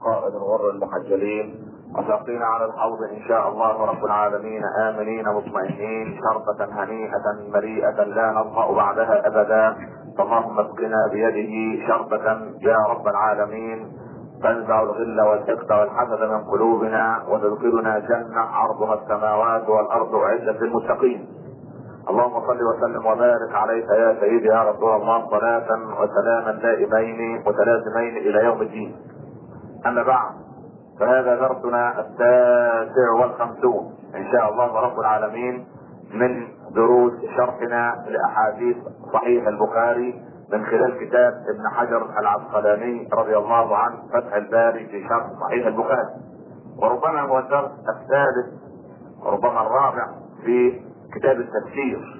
القائد الغر المحجلين وساقينا على الحوض ان شاء الله رب العالمين امنين مطمئنين شربة هنيئة مليئة لا نظمأ بعدها ابدا اللهم اسقنا بيده شربة يا رب العالمين تنزع الغل والحقد والحسد من قلوبنا وتدخلنا جنة عرضها السماوات والارض اعدت للمتقين اللهم صل وسلم وبارك عليك يا سيدي يا رسول الله صلاة وسلاما دائمين متلازمين الى يوم الدين. اما بعد فهذا درسنا التاسع والخمسون ان شاء الله رب العالمين من دروس شرحنا لاحاديث صحيح البخاري من خلال كتاب ابن حجر العسقلاني رضي الله عنه فتح الباري في شرح صحيح البخاري. وربما هو الدرس الثالث وربما الرابع في كتاب التفسير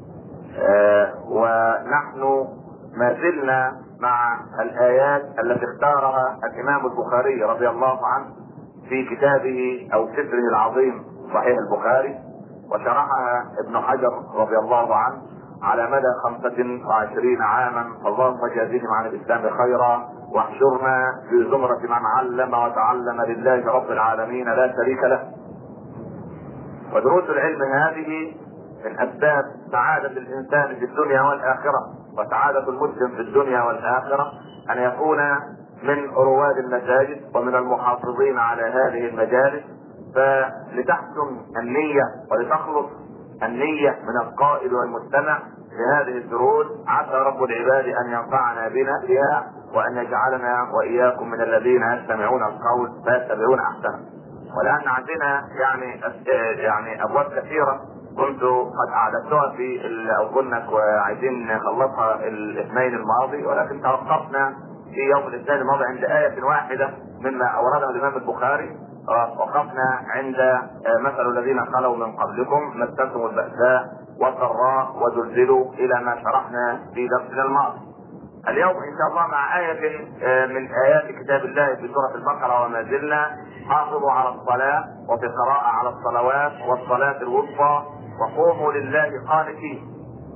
آه ونحن ما زلنا مع الايات التي اختارها الامام البخاري رضي الله عنه في كتابه او سفره العظيم صحيح البخاري وشرحها ابن حجر رضي الله عنه على مدى خمسة وعشرين عاما اللهم جازهم عن الاسلام خيرا واحشرنا في زمرة من علم وتعلم لله رب العالمين لا شريك له ودروس العلم هذه من اسباب سعادة الانسان في الدنيا والاخرة وسعادة المسلم في الدنيا والاخرة ان يكون من رواد المساجد ومن المحافظين على هذه المجالس فلتحسن النية ولتخلص النية من القائد والمستمع لهذه الدروس عسى رب العباد ان ينفعنا بنا بها وان يجعلنا واياكم من الذين يستمعون القول فيتبعون احسنه. ولان عندنا يعني يعني ابواب كثيره كنت قد اعددتها في او كنا عايزين نخلصها الاثنين الماضي ولكن توقفنا في يوم الاثنين الماضي عند آية واحدة مما أوردها الإمام البخاري وقفنا عند مثل الذين خلوا من قبلكم مستهم البأساء والضراء وزلزلوا إلى ما شرحنا في درسنا الماضي. اليوم إن شاء الله مع آية من آيات كتاب الله في سورة البقرة وما زلنا حافظوا على الصلاة وفي قراءة على الصلوات والصلاة الوسطى وقوموا لله قانتين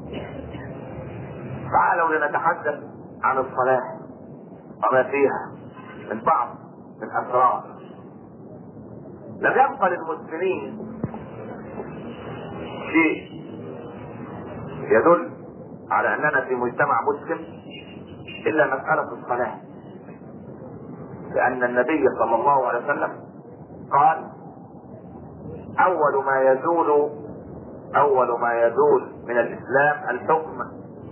تعالوا لنتحدث عن الصلاة وما فيها من بعض من أسرار لم يبقى للمسلمين شيء يدل على أننا في مجتمع مسلم إلا مسألة الصلاة لأن النبي صلى الله عليه وسلم قال أول ما يزول اول ما يزول من الاسلام الحكم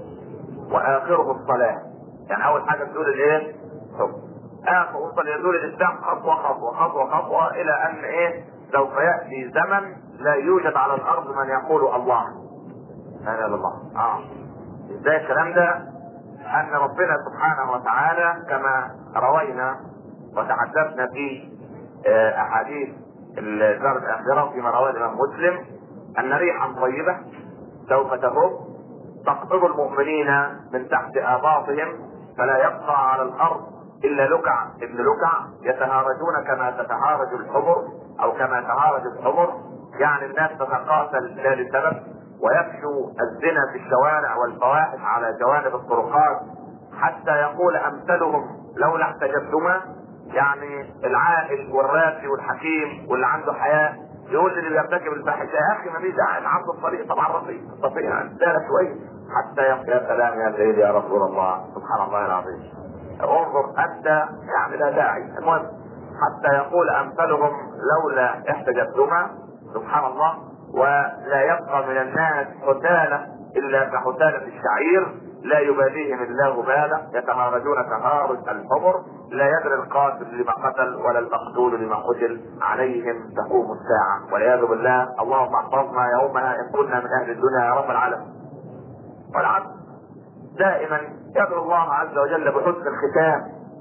واخره الصلاه يعني اول حاجه تزول الايه حكم اخر وصل يزول الاسلام خطوه خطوه خطوه خطوه الى ان ايه سوف ياتي زمن لا يوجد على الارض من يقول الله لا اله الا الله اه ازاي الكلام ده ان ربنا سبحانه وتعالى كما روينا وتحدثنا في احاديث الدار الاخره فيما رواه الامام مسلم ان ريحا طيبه سوف تهب تقبض المؤمنين من تحت اباطهم فلا يبقى على الارض الا لكع ابن لكع يتهارجون كما تتهارج الحمر او كما تهارج الحمر يعني الناس تتقاتل لا لسبب ويفشو الزنا في الشوارع والفواحش على جوانب الطرقات حتى يقول امثلهم لولا احتجبتما يعني العاقل والراسي والحكيم واللي عنده حياء يقول للي بيرتكب الفاحشه يا اخي ما فيش داعي نعرض الطريق طبعا رصيد الطريق عندنا شويه حتى يقول يا سلام يا سيدي يا رسول الله سبحان الله العظيم انظر انت يعني لا داعي المهم حتى يقول امثلهم لولا احتجبتما سبحان الله ولا يبقى من الناس حتالة الا كحتالة الشعير لا يباليهم الله بالا يتهارجون تهارج الحمر لا يدري القاتل لما قتل ولا المقتول لما قتل عليهم تقوم الساعة والعياذ بالله اللهم احفظنا يومها ان كنا من اهل الدنيا يا رب العالمين والعبد دائما يدعو الله عز وجل بحسن الختام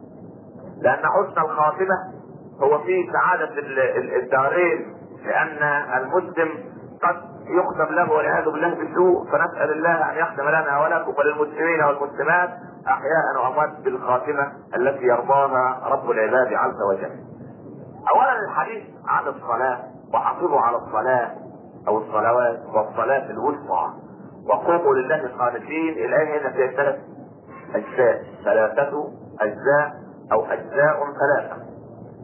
لان حسن الخاتمة هو في سعادة الدارين لان المسلم قد يختم له والعياذ بالله بالسوء فنسال الله ان يختم لنا ولكم وللمسلمين والمسلمات احياء واموات بالخاتمه التي يرضاها رب العباد عز وجل. اولا الحديث عن الصلاه وحافظوا على الصلاه او الصلوات والصلاه الوسطى وقوموا لله قانتين الايه هنا فيها ثلاث اجزاء ثلاثه اجزاء او اجزاء ثلاثه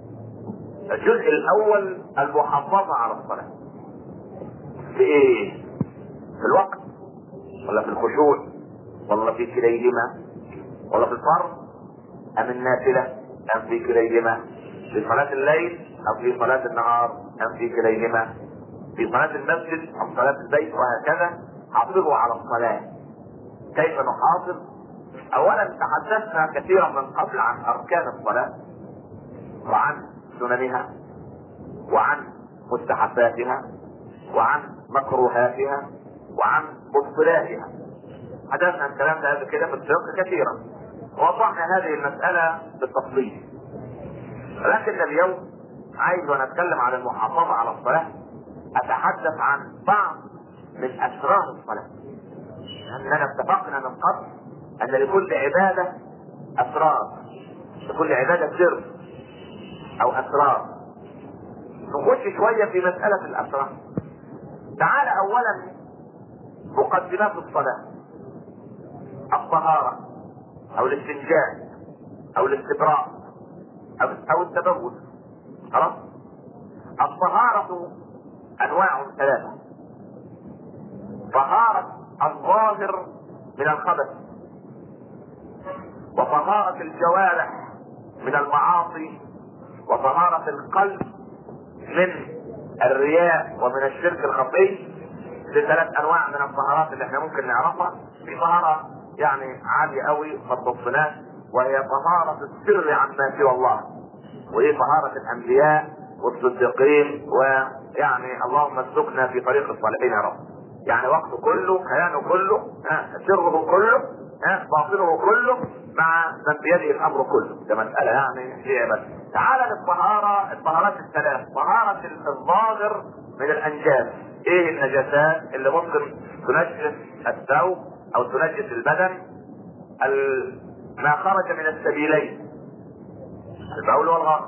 الجزء الاول المحافظة على الصلاة في ايه؟ في الوقت ولا في الخشوع ولا في كليهما ولا في الفرض ام النافلة ام في كليهما في صلاة الليل ام في صلاة النهار ام في كليهما في صلاة المسجد ام صلاة البيت وهكذا حافظوا على الصلاة كيف نحافظ اولا تحدثنا كثيرا من قبل عن اركان الصلاة وعن سننها وعن مستحباتها وعن مكروهاتها وعن مبطلاتها حدثنا الكلام ده قبل كده في الفقه كثيرا ووضحنا هذه المسألة بالتفصيل لكن اليوم عايز وانا اتكلم عن المحافظة على الصلاة اتحدث عن بعض من اسرار الصلاة اننا اتفقنا من قبل ان لكل عبادة اسرار لكل عبادة سر او اسرار نخش شوية في مسألة الاسرار تعال اولا مقدمات الصلاة الطهارة او الاستنجاء او الاستبراء او او التبول خلاص الطهارة انواع ثلاثة طهارة الظاهر من الخبث وطهارة الجوارح من المعاصي وطهارة القلب من الرياء ومن الشرك الخفي دي ثلاث انواع من الطهارات اللي احنا ممكن نعرفها في طهارة يعني عالية قوي ما تبصناش وهي طهارة السر عما سوى الله وهي طهارة الانبياء والصديقين ويعني اللهم اسلكنا في طريق الصالحين يا رب يعني وقته كله كيانه كله ها سره كله ها باطنه كله مع من بيده الامر كله ده مسألة يعني هي بس تعال للطهارة الطهارات الثلاث طهارة الظاهر من الانجاز ايه النجاسات اللي ممكن تنجس الثوب او تنجس البدن ما خرج من السبيلين البول والغرض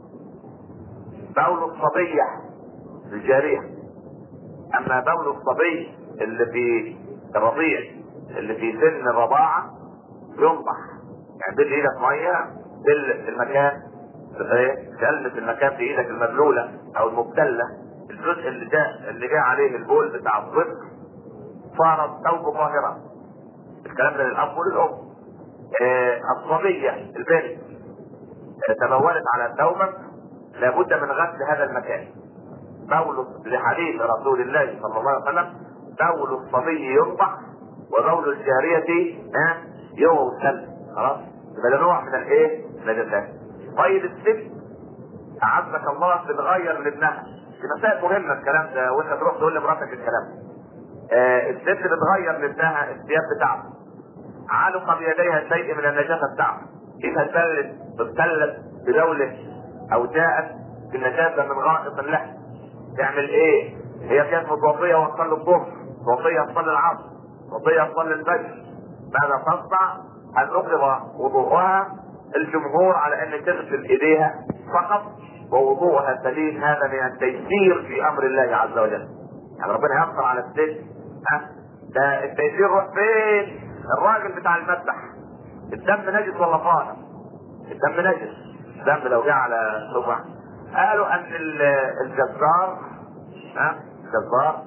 بول الصبية الجارية اما بول الصبي اللي في الرضيع اللي في سن الرضاعة ينضح يعني بدي ايدك مية دل المكان تلمس المكان في ايدك المبلولة او المبتلة الجزء اللي جاء اللي جاء عليه البول بتاع الطفل صار الثوب ظاهرا الكلام ده للاب وللام آه الصبية البنت آه تبولت على ثوبك لابد من غسل هذا المكان بول لحديث رسول الله صلى الله عليه وسلم بول الصبي ينضح وبول الجارية آه يغسل خلاص يبقى ده نوع من الايه؟ النجاسات طيب الست اعزك الله بتغير لابنها دي مسائل مهمة الكلام ده وانت تروح تقول لمراتك الكلام آه الست بتغير لابنها الثياب بتاعته علق بيديها شيء من النجاسة بتاعته إذا ابتلت ابتلت بدولة أو جاءت بالنجاسة من غائط له تعمل إيه؟ هي كانت متوضية وتصلي الظهر متوضية تصلي العصر متوضية تصلي الفجر ماذا تصنع؟ أن نقض وضوءها الجمهور على أن تغسل إيديها فقط ووضوءها سليم هذا من التيسير في امر الله عز وجل يعني ربنا يقدر على الست ها ده التيسير روح فين الراجل بتاع المذبح الدم نجس ولا طاهر الدم نجس الدم لو جه على صبع قالوا ان الجزار ها الجزار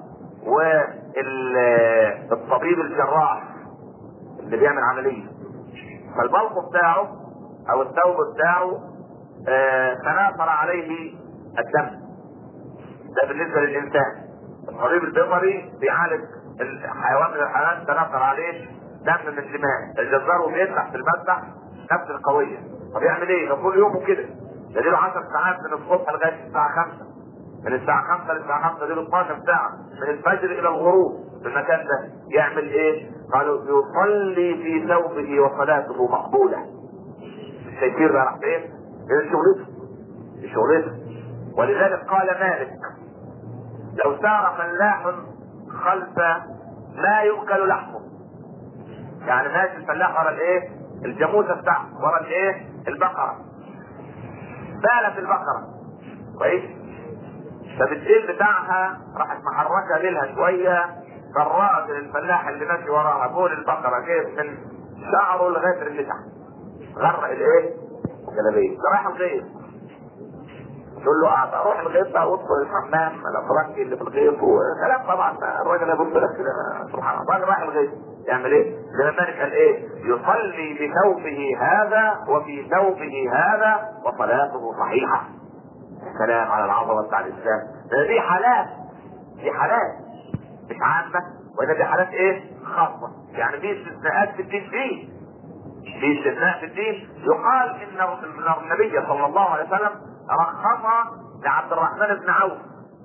والطبيب الجراح اللي بيعمل عمليه فالبلق بتاعه او الثوب بتاعه آه تناثر عليه الدم ده بالنسبه للانسان الطبيب البيطري بيعالج الحيوان من الحيوانات تناثر عليه دم من دماء الجزار بيفتح في المذبح نفس القويه طب يعمل ايه؟ ده كل يوم كده ده له 10 ساعات من الصبح لغايه الساعه 5 من الساعة 5 للساعة 5 دي 12 ساعة من الفجر إلى الغروب في المكان ده يعمل إيه؟ قالوا يصلي في ثوبه وصلاته مقبولة. التيسير ده راح فين؟ هي شغلته شغلته ولذلك قال مالك لو سار فلاح خلف ما يؤكل لحمه يعني ماشي الفلاح ورا الايه الجاموسه بتاعته ورا الايه البقره بالت البقره كويس فبالديل بتاعها راحت محركه ليلها شويه فالراجل الفلاح اللي ماشي وراها بول البقره جايب من شعره لغايه اللي تحت غرق الايه الجلابيه ده رايح الغير يقول له اه روح الغيط بقى وادخل الحمام الافرنجي اللي في الغيط وكلام طبعا الراجل يبص لك كده سبحان الله الراجل راح الغيط يعمل ايه؟ زي ما قال ايه؟ يصلي بثوبه هذا وفي ثوبه هذا وصلاته صحيحه. السلام على العظمه بتاع الاسلام. ده دي حالات دي حالات مش عامه وده دي حالات ايه؟ خاصه. يعني في استثناءات في الدين فيه. في استثناء في الدين يقال ان النبي صلى الله عليه وسلم رخص لعبد الرحمن بن عوف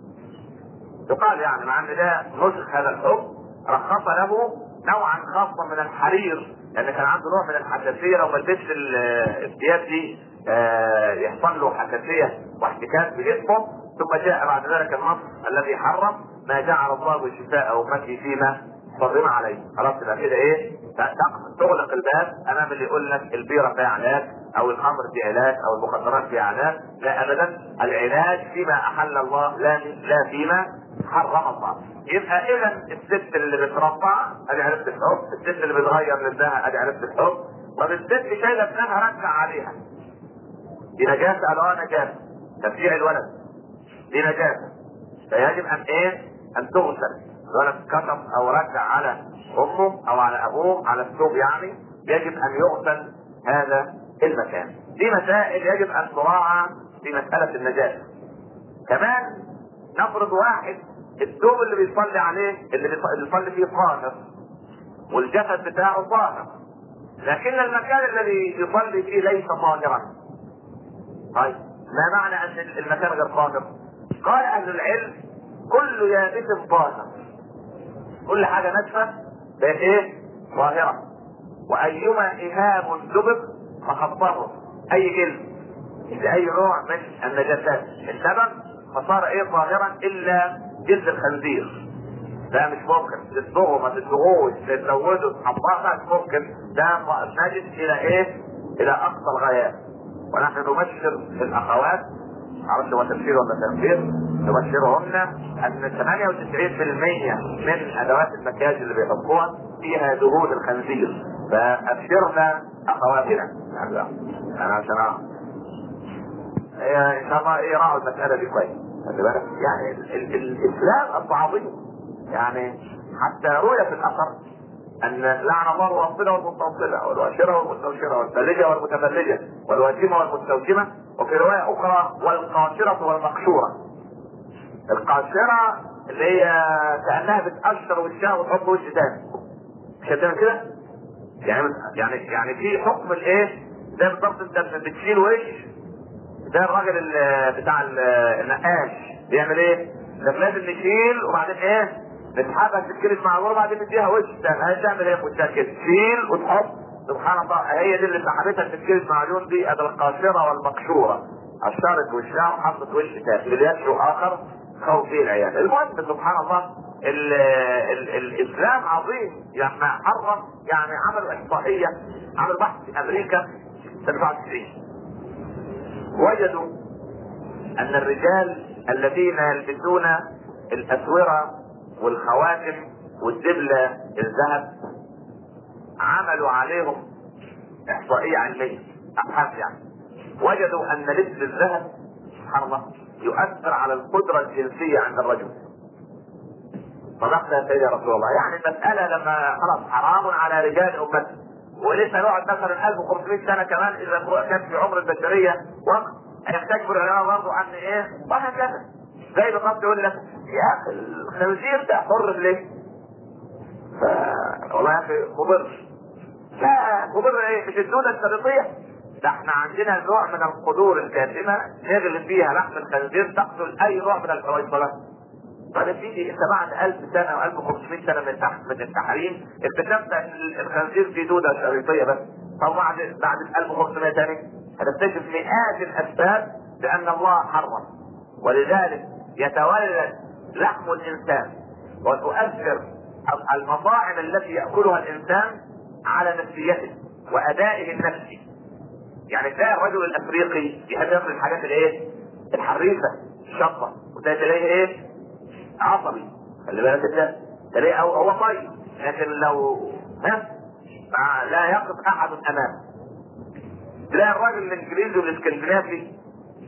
يقال يعني مع ان ده نسخ هذا الحكم رخص له نوعا خاصا من الحرير لان كان عنده نوع من الحساسيه لو ما لبسش الثياب دي آه يحصل له حساسيه واحتكاك بجسمه ثم جاء بعد ذلك النص الذي حرم ما جعل الله شفاء امتي فيما حرم عليه خلاص يبقى كده ايه تغلق الباب امام اللي يقول لك البيره فيها علاج او الخمر في علاج او المخدرات في علاج لا ابدا العلاج فيما احل الله لا لا فيما حرم الله يبقى اذا الست اللي بترضع ادي عرفت الحب الست اللي بتغير لابنها ادي عرفت الحب طب الست شايله ابنها رجع عليها دي نجاسه قالوا اه نجاسه تفجيع الولد دي نجاسه فيجب ان ايه ان تغسل الولد كتب او رجع على امه او على ابوه على الثوب يعني يجب ان يغسل هذا المكان دي مسائل يجب ان تراعى في مسألة النجاسة كمان نفرض واحد الثوب اللي بيصلي عليه اللي بيصلي فيه طاهر والجسد بتاعه طاهر لكن المكان الذي يصلي فيه ليس طاهرا طيب ما معنى ان المكان غير طاهر قال اهل العلم كل يابس طاهر كل حاجه ناشفه بقت ايه طاهره وايما اهاب دبر فقد طهر اي جلد لاي نوع من النجاسات السبب فصار ايه طاهرا الا جلد الخنزير ده مش ممكن تصبغه ما تصبغوش تزوده تحطها مش ممكن ده نجس الى ايه؟ الى اقصى الغايات ونحن نبشر الاخوات معرفش هو تفسير ولا تنفير نبشرهن ان 98% من ادوات المكياج اللي بيحطوها فيها دهون الخنزير فابشرنا اخواتنا انا عشان اعرف ان شاء الله ايه راعوا المساله دي كويس خلي بالك يعني ال- ال- الاسلام امر عظيم يعني حتى روي في الاثر ان لعن الله الواصله والمستوصله والواشره والمستوشره والثلجه والمتثلجه والواجمه والمستوجمه وفي روايه اخرى والقاشره والمقشوره. القاشره اللي هي كانها بتقشر وشها وتحط وش تاني. مش هتعمل كده؟ يعني يعني يعني في حكم الايه؟ زي بالظبط انت بتشيل وش ده الراجل ال- بتاع ال- النقاش بيعمل ايه؟ ده لازم نشيل وبعدين ايه؟ نسحبها تتكرس مع الغربة وبعدين نديها وش تاني هتعمل ايه في وشها كده؟ تشيل وتحط سبحان الله هي دي اللي سحبتها تتكرس مع العيون دي ادي القاشرة والمقشورة قشرت وشها وحطت وش تاني ليشعو اخر خوف فيه العيال المهم سبحان الله ال ال الاسلام عظيم لما حرم يعني عملوا احصائيه عملوا بحث في امريكا سنه 97 وجدوا ان الرجال الذين يلبسون الاسوره والخواتم والدبله الذهب عملوا عليهم احصائيه علميه ابحاث يعني وجدوا ان لبس الذهب سبحان الله يؤثر على القدره الجنسيه عند الرجل صدقت يا سيدي يا رسول الله يعني المساله لما خلاص حرام على رجال امتي ولسه يقعد مثلا 1500 سنه كمان اذا كان في عمر البشريه وقت يحتاج العلماء برضه عن ايه وهكذا زي بالظبط يقول لك يا اخي الخنزير ده حر ليه؟ ف... والله يا اخي مضر لا مضر ايه مش الدودة الشريطية ده احنا عندنا نوع من القدور الكاتمة نغلب فيها لحم الخنزير تقتل اي نوع من الحويصلات بعد سيدي انت بعد 1000 سنه او 1500 سنه من تحت من التحريم اكتشفت ان الخنزير فيه دوده شريطيه بس طب بعد بعد 1500 ثاني هتكتشف مئات الاسباب بان الله حرم ولذلك يتولد لحم الانسان وتؤثر المطاعم التي ياكلها الانسان على نفسيته وادائه النفسي يعني تلاقي الرجل الافريقي يحب ياكل الحاجات الايه؟ الحريفه الشطه وتلاقي ايه؟ عصبي خلي بالك انت تلاقيه هو هو طيب لكن لو ها مع- لا يقف احد امامه تلاقي الراجل الانجليزي والاسكندنافي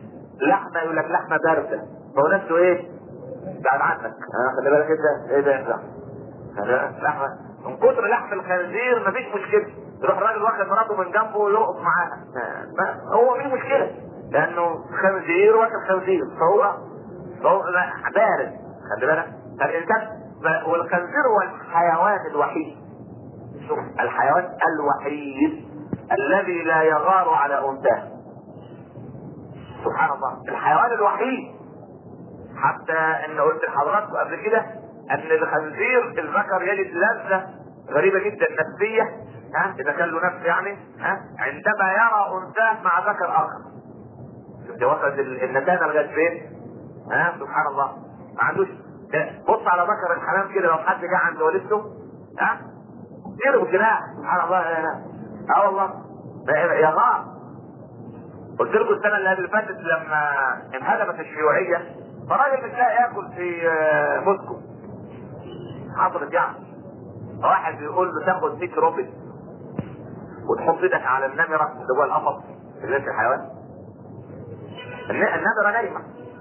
لحمه يقول لك لحمه بارده فهو نفسه ايه؟ بعد عنك آه خلي بالك انت ايه ده لحمه لحمه من كتر لحم الخنزير مفيش مشكله يروح الراجل واخد مراته من جنبه ويرقص معاها ما هو في مشكله لانه خنزير واكل خنزير فهو فهو بارد خلي بالك فالانسان والخنزير هو الحيوان الوحيد شوف الحيوان الوحيد الذي لا يغار على انثاه سبحان الله الحيوان الوحيد حتى ان قلت لحضراتكم قبل كده ان الخنزير الذكر يجد لذه غريبه جدا نفسيه ها اذا كان له نفس يعني ها عندما يرى انثاه مع ذكر اخر شفت وصلت النتانه لغايه فين؟ ها سبحان الله ما عندوش بص على ذكر الحمام كده لو حد جه عند والدته ها يرمي جناح سبحان الله اه والله يا غار قلت لكم السنه اللي قبل فاتت لما انهدمت الشيوعيه فراجل مش لاقي ياكل في موسكو حصلت يعني واحد بيقول له تاخد سيك روبت وتحط ايدك على النمره اللي هو القفص اللي في الحيوان النمره نايمه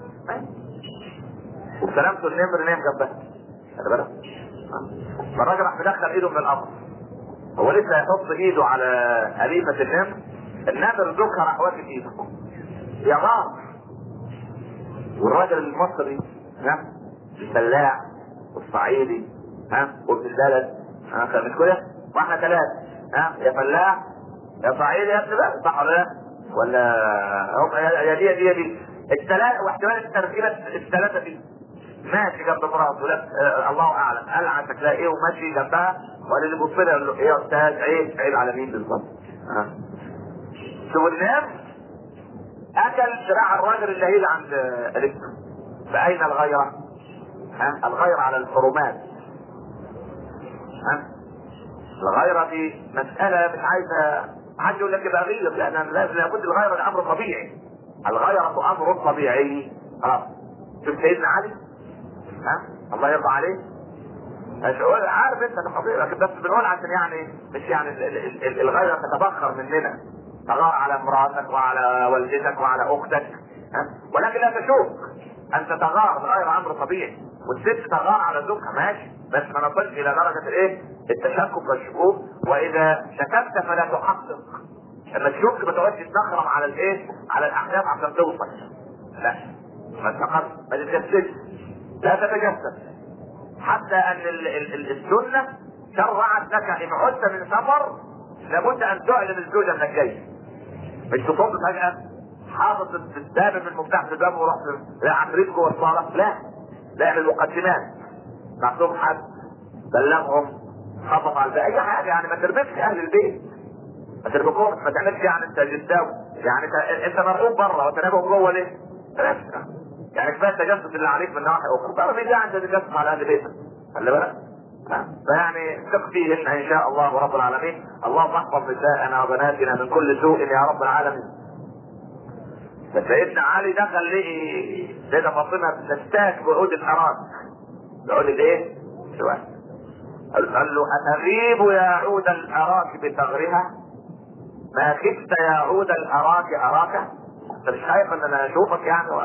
وسلامته النمر نايم جنبها خلي بالك فالراجل راح مدخل ايده من القفص هو لسه هيحط ايده على أليفة النمر النمر ذكر راح واكل ايده يا غار والراجل المصري ها الفلاح والصعيدي ها وابن البلد ها مش كده؟ واحنا ثلاثة ها يا فلاح يا صعيدي يا ابن بلد صح ولا لا؟ ولا هم يا دي يا دي يا دي الثلاثة واحتمال التركيبة الثلاثة دي ماشي جنب مراته لا آه الله اعلم قلعه شكلها ايه وماشي جنبها ولا اللي بيبص لها يقول له ايه يا استاذ عيب عيب على مين بالظبط؟ ها شوف الناس اكل ذراع الراجل اللي هي عند الاسم فاين الغيره؟ ها الغيره على الحرمات ها الغيره دي مساله مش عايزه حد يقول لك يبقى غير لان لازم لابد الغيره ده امر طبيعي الغيره امر طبيعي خلاص شوف سيدنا علي ها الله يرضى عليه مش عارف انت القضيه لكن بس بنقول عشان يعني مش يعني الغيره تتبخر مننا تغار على امرأتك وعلى والدتك وعلى اختك ها؟ ولكن لا تشوف ان تتغار الغير امر طبيعي والست تغار على زوجها ماشي بس ما نصلش الى درجه الايه؟ التشكك والشكوك واذا شككت فلا تحقق لما تشك ما تقعدش تنخرم على الايه؟ على الاحداث عشان توصل لا ما تفكر ما تتجسدش لا تتجسد حتى ان ال ال ال السنه شرعت لك ان عدت من سفر لابد ان تعلن الزوجه انك جاي مش تصب فجاه حاطط الباب من المفتاح في الباب ورحت لا عفريت جوه الصاله لا لا اعمل مقدمات مكتوب حد بلغهم خبط على الباب اي حاجه يعني ما تربكش اهل البيت ما تربكهمش ما تعملش يعني انت جداوي يعني انت مرعوب بره وتنابهم جوه ليه؟ يعني كفايه التجسس اللي عليك من ناحيه اخرى طبعا في داعي انت تتجسس على اهل بيتك خلي بالك فيعني ثق فيهن ان شاء الله رب العالمين اللهم احفظ نساءنا وبناتنا من كل سوء يا رب العالمين فسيدنا علي دخل لقي سيدة فاطمة تستاك بعود الأراك بعود الايه؟ سؤال قال له أتغيب يا عود الأراك بثغرها؟ ما خفت يا عود الأراك أراك؟ أنت مش خايف إن أنا أشوفك يعني و...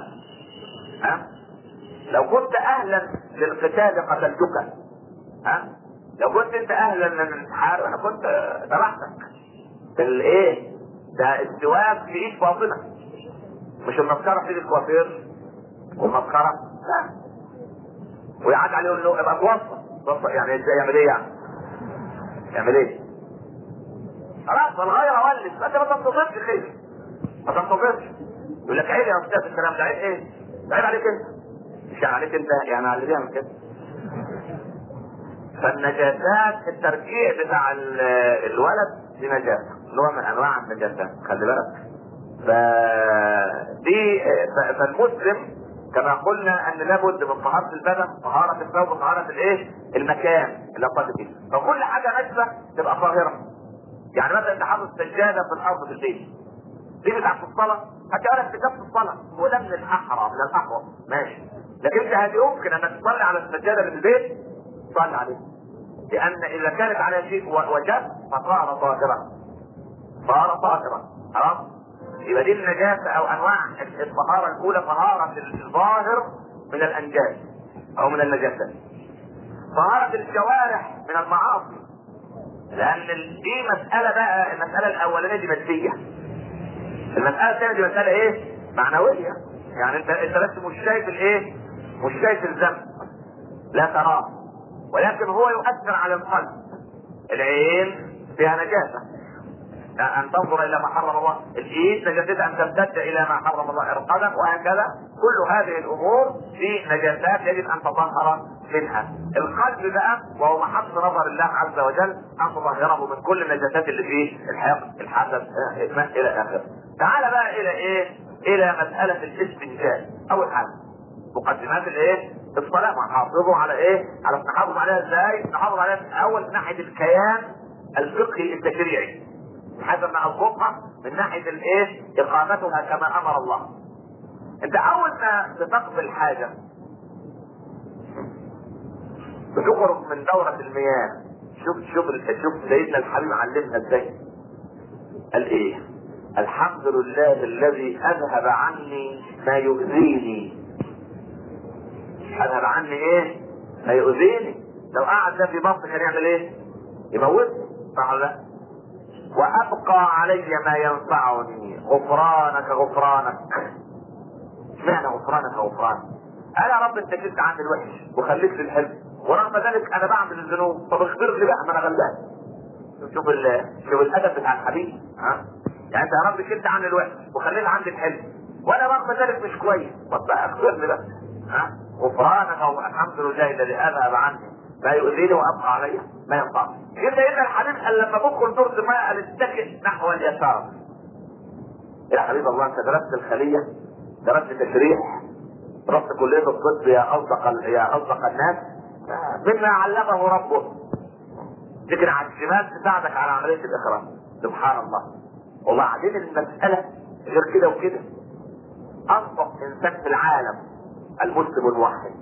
ها؟ لو كنت أهلا للقتال قتلتك ها؟ لو كنت أنت أهلا للانتحار أنا كنت ذبحتك الايه؟ ده السواك في ايد فاطمه مش المسكره في ايد الكوافير والمسكره لا ويعاد عليه يقول له ابقى توصل توصل يعني ازاي يعمل ايه يعني؟ يعمل ايه؟ خلاص الغير ولد انت ما تنتظرش خير ما تنتظرش يقول لك عيب يا استاذ الكلام ده عيب ايه؟ عيب عليك انت مش عليك انت يعني على اللي بيعمل كده فالنجاسات الترجيع بتاع الولد دي نجاسه نوع من انواع النجاسات خلي بالك فدي فالمسلم كما قلنا ان لابد من طهارة البدن طهارة الثوب طهارة الايه المكان اللي اقل فيه فكل حاجة نجسة تبقى طاهرة يعني مثلا انت حاطط سجادة في الارض في البيت دي بتاعت الصلاة هتقرا كتاب في الصلاة وده من الاحرى من الاحرى ماشي لكن انت هل يمكن انك تصلي على السجادة في البيت صلي عليه لان اذا كانت على شيء وجب فصار طاهرا صار طاهرا خلاص يبقى دي النجاسه او انواع الطهاره الاولى طهاره الظاهر من الانجاز او من النجاسات طهاره الجوارح من المعاصي لان دي مساله بقى المساله الاولانيه دي ماديه المساله الثانيه دي مساله ايه معنويه يعني انت انت بس مش شايف الايه مش شايف الذنب لا تراه ولكن هو يؤثر على القلب العين فيها نجاسه ان تنظر الى ما حرم الله الايد نجاستها ان تمتد الى ما حرم الله القدم وهكذا كل هذه الامور في نجاسات يجب ان تطهر منها القلب بقى وهو محط نظر الله عز وجل ان تطهره من كل النجاسات اللي فيه الحقد الحسد الى اخره تعال بقى الى ايه الى مساله الاستنجاء اول حاجه مقدمات الايه الصلاه حافظوا على ايه على التحافظ عليها ازاي نحافظ عليها اول من ناحيه الكيان الفقهي التشريعي حسب ما اضبطها من ناحيه الايه اقامتها كما امر الله انت اول ما بتقبل حاجه بتخرج من دورة المياه شوف شوف شوف سيدنا الحبيب علمنا ازاي قال ايه الحمد لله الذي اذهب عني ما يؤذيني اذهب عني ايه ما يؤذيني لو قعد ده في بطن كان يعمل ايه يموتني صح ولا لا وابقى علي ما ينفعني غفرانك غفرانك اشمعنى غفرانك غفرانك انا يا رب انت جبت عني الوحش وخليك في الحلم ورغم ذلك انا بعمل الذنوب طب اغفر لي بقى ما انا غلبان شوف ال... شوف الادب بتاع الحبيب ها يعني انت يا رب شلت عني الوحش وخليت عندي الحلم وانا رغم ذلك مش كويس طب بقى اغفر لي بقى ها غفرانك الحمد لله الذي اذهب عني ما يؤذيني وابقى علي ما ينفعني يبدا ان الحبيب قال لما بدخل دورة الماء قال اتجه نحو اليسار يا حبيب الله انت درست الخليه درست تشريح درست كليه الطب يا اصدق يا اصدق الناس مما علمه ربه لكن على الشمال تساعدك على عمليه الاخراج سبحان الله وبعدين المساله غير كده وكده انصف انسان في العالم المسلم الواحد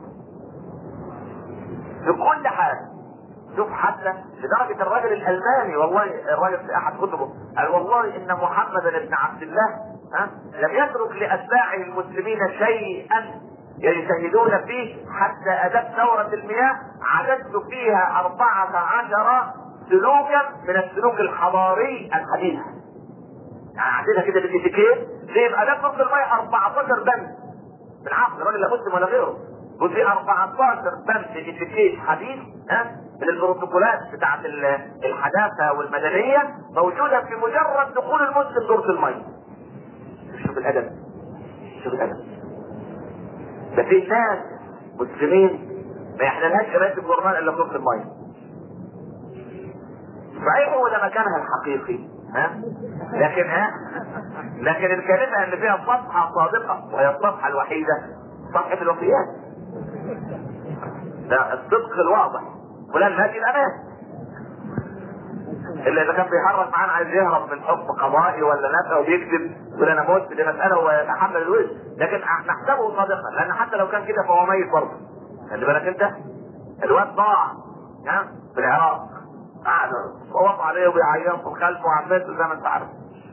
في كل حاجه شوف حتى لدرجة الراجل الألماني والله الراجل في أحد كتبه قال والله إن محمدا بن عبد الله ها لم يترك لأتباعه المسلمين شيئا يجتهدون فيه حتى أدت ثورة المياه عددت فيها أربعة عشر سلوكا من السلوك الحضاري الحديث يعني عندنا كده بالاتيكيت زي أداة نص المية 14 بند بالعقل الراجل لا مسلم ولا غيره وفي 14 بند اتيكيت حديث ها من البروتوكولات بتاعت الحداثه والمدنيه موجوده في مجرد دخول المسلم دورة الميه. شوف الادب شوف الادب. ده في ناس مسلمين ما يحللهاش قرايه القران الا دورة الميه. صحيح هو ده مكانها الحقيقي ها لكن ها لكن الكلمه اللي فيها صفحه صادقه وهي الصفحه الوحيده صفحه الوفيات ده الصدق الواضح فلان ماشي الامان الا اذا كان بيحرك معانا عايز يهرب من حكم قضائي ولا نفسه وبيكذب يقول انا موت دي مساله ويتحمل الوزن لكن نحسبه صادقا لان حتى لو كان كده فهو ميت برضه خلي بالك انت الواد ضاع ها في العراق قعد وقف عليه وبيعيط خلفه وعمته زي ما انت عارف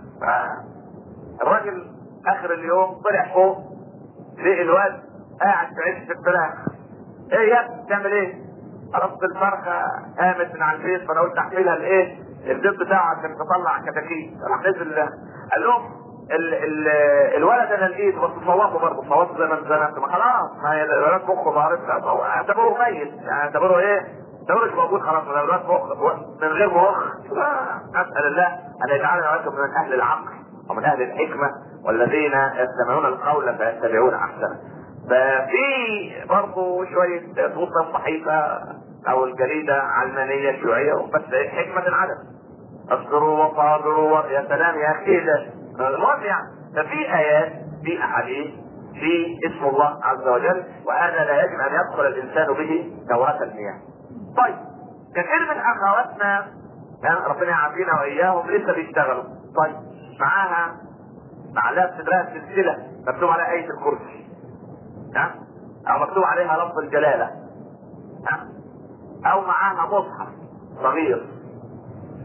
الراجل اخر اليوم طلع فوق لقي الواد قاعد في عش الفراخ ايه يا ابني بتعمل ايه؟ رب الفرخه قامت من على البيت فانا قلت احملها الايه؟ البيت بتاعه عشان تطلع كتاكيت راح نزل قال لهم ال ال الولد انا لقيته بس صوته برضه صوته زي ما انت ما خلاص ما هي الولد مخه ظهرت اعتبره ميت يعني اعتبره ايه؟ اعتبره مش موجود خلاص الولد مخ من غير مخ اسال الله ان يجعلنا وانتم من اهل العقل ومن اهل الحكمه والذين يستمعون القول فيتبعون احسنه ففي برضه شويه صوت صحيفه او الجريده علمانيه شيوعيه بس حكمه العدم اصبروا وصابروا يا سلام يا اخي ده المهم يعني ففي ايات في احاديث في اسم الله عز وجل وهذا لا يجب ان يدخل الانسان به دورة المياه. طيب كثير من اخواتنا يعني ربنا يعافينا واياهم لسه بيشتغلوا طيب معاها معلقه صدرها سلسله مكتوب عليها ايه الكرسي ها او مكتوب عليها لفظ الجلاله ها او معاها مصحف صغير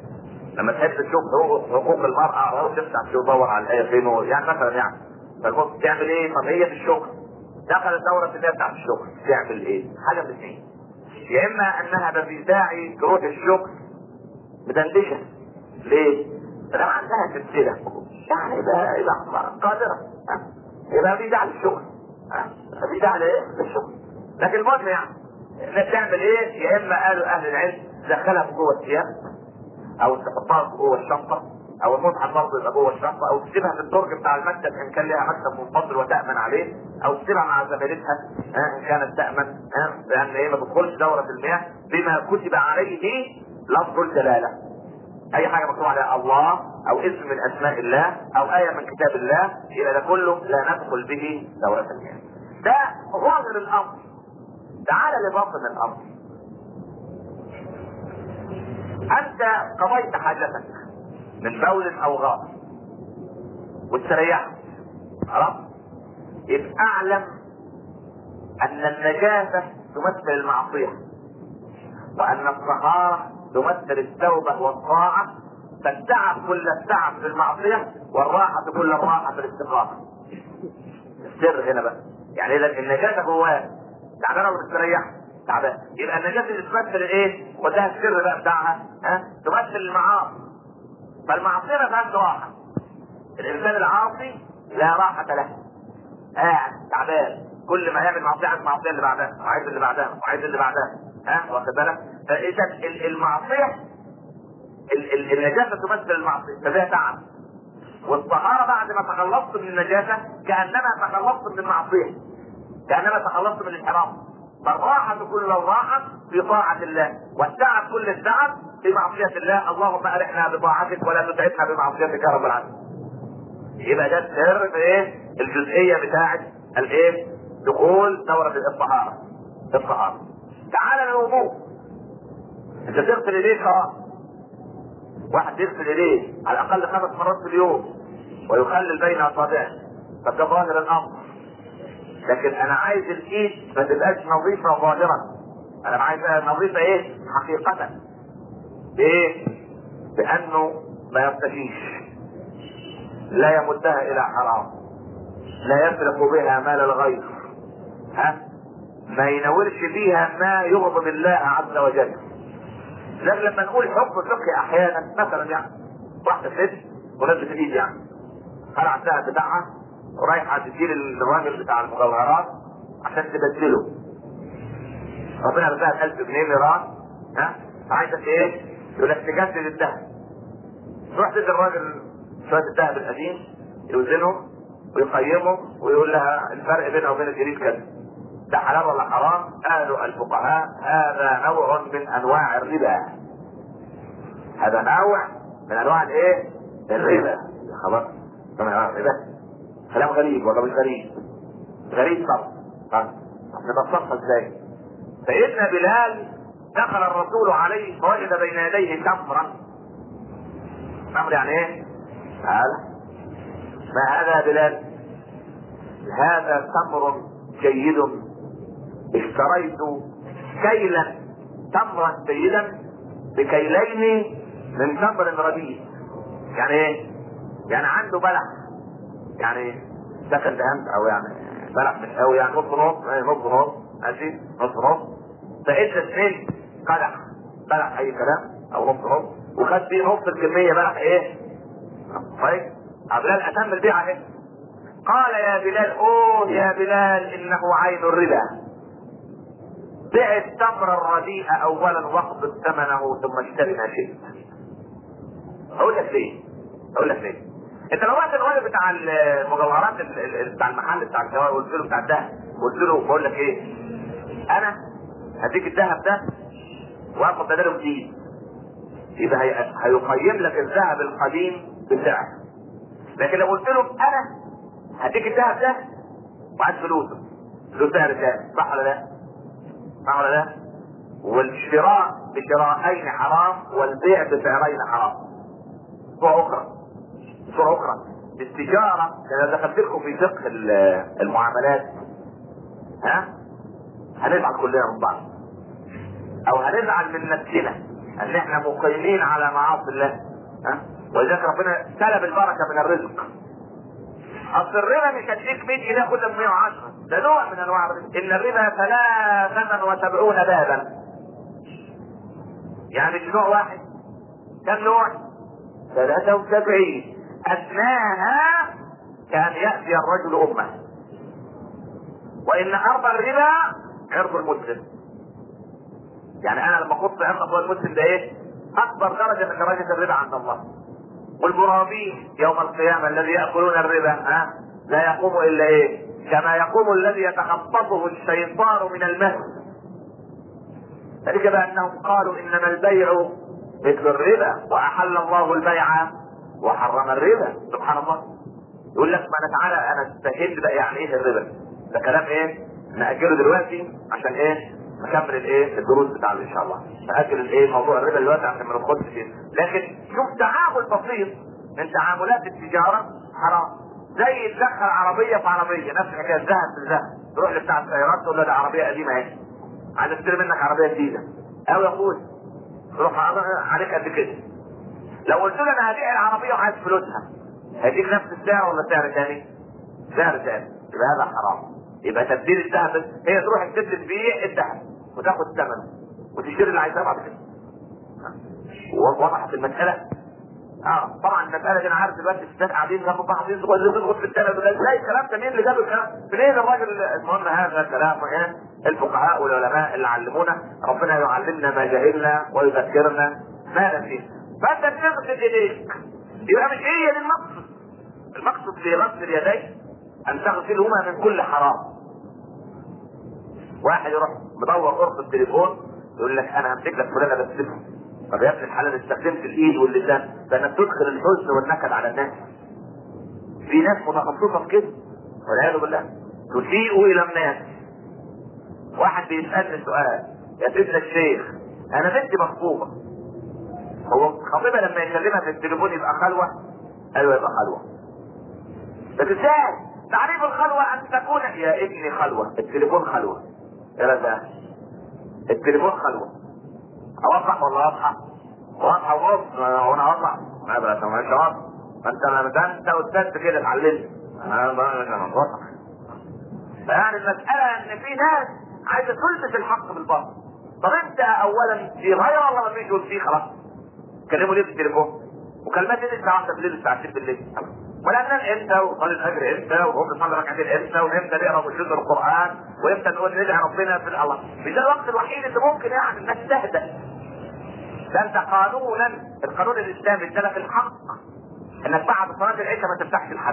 لما تحب تشوف حقوق حقوق المرأة أو تفتح تدور على الآية فين هو- يعني مثلا يعني فالمفروض تعمل إيه؟ طب هي في الشغل دخلت دورة اللي هي بتاعت الشغل تعمل إيه؟ حاجة من الاثنين يا إما أنها ما في داعي تروح الشغل مدندشة ليه؟ لو عندها سلسلة يعني يبقى يبقى قادرة ها؟ يبقى في داعي للشغل ها؟ في داعي لايه؟ للشغل لكن المهم يعني انك تعمل ايه؟ يا اما قالوا اهل العلم تدخلها في جوه الثياب او تحطها في جوه الشنطه او المصحف برضه يبقى جوه الشنطه او تسيبها في الدرج بتاع المكتب ان كان لها مكتب منفصل وتامن عليه او تسيبها مع زميلتها ها ان كانت تامن ها لان ايه ما تدخلش دوره المياه بما كتب عليه لفظ الجلاله اي حاجه مكتوب عليها الله او اسم من اسماء الله او ايه من كتاب الله يبقى ده كله لا ندخل به دوره المياه ده ظاهر الامر تعال لباطن الامر انت قضيت حاجتك من بول او غائط واستريحت خلاص يبقى اعلم ان النجاسه تمثل المعصيه وان الطهاره تمثل التوبه والطاعه فالتعب كل التعب في المعصيه والراحه كل الراحه في الاستقامه السر هنا بقى يعني اذا النجاسه جواه تعبان ولا مستريح تعبان يبقى النجاسه اللي تمثل ايه وده السر بقى بتاعها ها تمثل المعاصي فالمعصيه ما فيهاش راحه الانسان العاصي لا راحه له قاعد تعبان كل ما يعمل معصيه عايز المعصيه اللي بعدها وعايز اللي بعدها وعايز اللي بعدها ها واخد بالك فاذا ال- المعصيه ال- ال- النجاسه تمثل المعصيه ففيها تعب والطهاره بعد ما تخلصت من النجاسه كانما تخلصت من المعصيه كانما تخلصت من الحرام فالراحة كل الراحة في طاعة الله والتعب كل التعب في معصية الله اللهم أرحنا بطاعتك ولا تتعبنا بمعصيتك يا رب العالمين يبقى ده السر في ايه الجزئية بتاعت الايه دخول دورة الطهارة الطهارة تعال للوضوء انت تغسل ايديك خلاص واحد يغسل ايديه على الاقل خمس مرات في اليوم ويخلل بين اصابعه فده ظاهر الامر لكن انا عايز الايد ما تبقاش نظيفه ظاهرا انا عايزها نظيفه ايه حقيقه ايه بانه ما يرتشيش لا يمدها الى حرام لا يسرق بها مال الغير ها ما ينورش فيها ما يغضب الله عز وجل لكن لما نقول حكم فقهي احيانا مثلا يعني واحده ست ونزلت الايد يعني خلع الذهب بتاعها ورايحه تدير الراجل بتاع المجوهرات عشان تبدله ربنا رزقها 1000 جنيه ميراث ها عايزه ايه؟ يقول لك تجدد الذهب تروح تدي الراجل شويه الذهب القديم يوزنه ويقيمه ويقول لها الفرق بينه وبين الجديد كذا ده حلال ولا حرام؟ قالوا الفقهاء هذا نوع من انواع الربا هذا نوع من انواع الايه؟ الربا خلاص طبعا الربا كلام غريب ولا مش غريب؟ غريب طبعا ها نبسطها ازاي؟ سيدنا بلال دخل الرسول عليه فوجد بين يديه تمرا تمر يعني ايه؟ تعالى ما هذا يا بلال؟ هذا تمر جيد اشتريت كيلا تمرا جيدا بكيلين من تمر رديء يعني ايه؟ يعني عنده بلح يعني سكند هاند او يعني بلح مش قوي يعني نص نص يعني نص نص ماشي نص نص فادى اثنين قدح بلح اي كلام او نص نص وخد فيه نص الكميه بلح ايه؟ طيب بلال اتم البيعه ايه؟ قال يا بلال اوه يا بلال انه عين الربا بع التمر الرديء اولا واقبض ثمنه ثم اشتري ما شئت اقول لك ليه؟ اقول لك ليه؟ انت لو رحت الراجل بتاع المجوهرات ال- ال- بتاع المحل بتاع الجواهر قلت له بتاع الذهب قلت له بقول لك ايه؟ انا هديك الذهب ده واخد بداله جديد يبقى هي- هيقيم لك الذهب القديم بسعر لكن لو قلت له انا هديك الذهب ده وعايز فلوسه له سعر كام صح ولا لا؟ صح ولا لا؟ والشراء بشراءين حرام والبيع بسعرين حرام صورة أخرى صورة أخرى التجارة إذا دخلت لكم في فقه ال- المعاملات ها هنزعل كلنا من بعض أو هنزعل من نفسنا أن إحنا مقيمين على معاصي الله ها ولذلك ربنا سلب البركه من الرزق اصل الربا مش هديك 100 جنيه كل 110 ده نوع من انواع الربا ان الربا 73 بابا يعني مش نوع واحد كم نوع 73 ادناها كان ياتي الرجل امه وان ارض الربا عرض المسلم يعني انا لما اخص عرض ابواب المسلم ده ايه اكبر درجه من درجه الربا عند الله والمرابين يوم القيامه الذي ياكلون الربا ها لا يقوم الا ايه كما يقوم الذي يتخطفه الشيطان من المس ذلك بانهم قالوا انما البيع مثل الربا واحل الله البيع وحرم الربا سبحان الله يقول لك ما تعالى انا استهل بقى يعني ايه الربا ده كلام ايه ناجله دلوقتي عشان ايه نكمل الايه الدروس بتاعنا ان شاء الله ناجل الايه موضوع الربا دلوقتي عشان ما ندخلش فيه لكن شوف تعامل بسيط من تعاملات التجاره حرام زي تدخل عربيه في عربيه نفس الحكايه ذهب في ذهب تروح لبتاع السيارات تقول له ده عربيه قديمه اهي عايز اشتري منك عربيه جديده او يقول روح عليك قد كده لو قلت له انا هبيع العربيه وعايز فلوسها هيديك نفس السعر ولا سعر ثاني؟ سعر ثاني يبقى هذا حرام يبقى تبديل الذهب هي تروح تبدل تبيع الذهب وتاخد ثمنه وتشتري اللي عايزاه بعد كده وضحت المساله اه طبعا المساله دي انا عارف دلوقتي الستات قاعدين جنب بعض يضغط يضغط في الثلاث ازاي الكلام ده مين اللي جاب الكلام؟ منين الراجل المهم هذا كلام ايه؟ الفقهاء والعلماء اللي علمونا ربنا يعلمنا ما جهلنا ويذكرنا ما نسينا فانت بتغسل ايديك يبقى مش هي دي المقصد المقصد في غسل اليدين ان تغسلهما من كل حرام واحد يروح مدور قرص التليفون يقول لك انا همسك لك فلانه بسلفها طب يا ابن الحلال استخدمت الايد واللسان فانك تدخل الحزن والنكد على الناس في ناس متخصصه في كده والعياذ بالله تسيء الى الناس واحد بيسالني سؤال يا سيدنا الشيخ انا بنتي مخطوبه هو خطيبها لما يكلمها في التليفون يبقى خلوه ايوه يبقى خلوه بس ازاي تعريف الخلوه ان تكون يا ابني خلوه التليفون خلوه ايه ده التليفون خلوه اوضح ولا واضحه؟ واضحه ونص وانا اوضح ما بقى مش واضح ما انت ما ده انت استاذ كده اتعلمت انا ما فيعني المساله ان في ناس عايزه تلبس الحق بالباطل طب انت اولا في غير ولا ما فيش يقول فيه خلاص كلموا ليه في التليفون وكلمات دي الساعه 1 بالليل الساعه 2 بالليل ولا ننام امتى وصلي الفجر امتى وهم بيصلي ركعتين امتى وامتى نقرا وجود القران وامتى نقول ندعي ربنا في الله مش ده الوقت الوحيد اللي ممكن يعني الناس تهدى ده انت قانونا القانون الاسلامي ادالك الحق انك بعد صلاه العشاء ما تفتحش لحد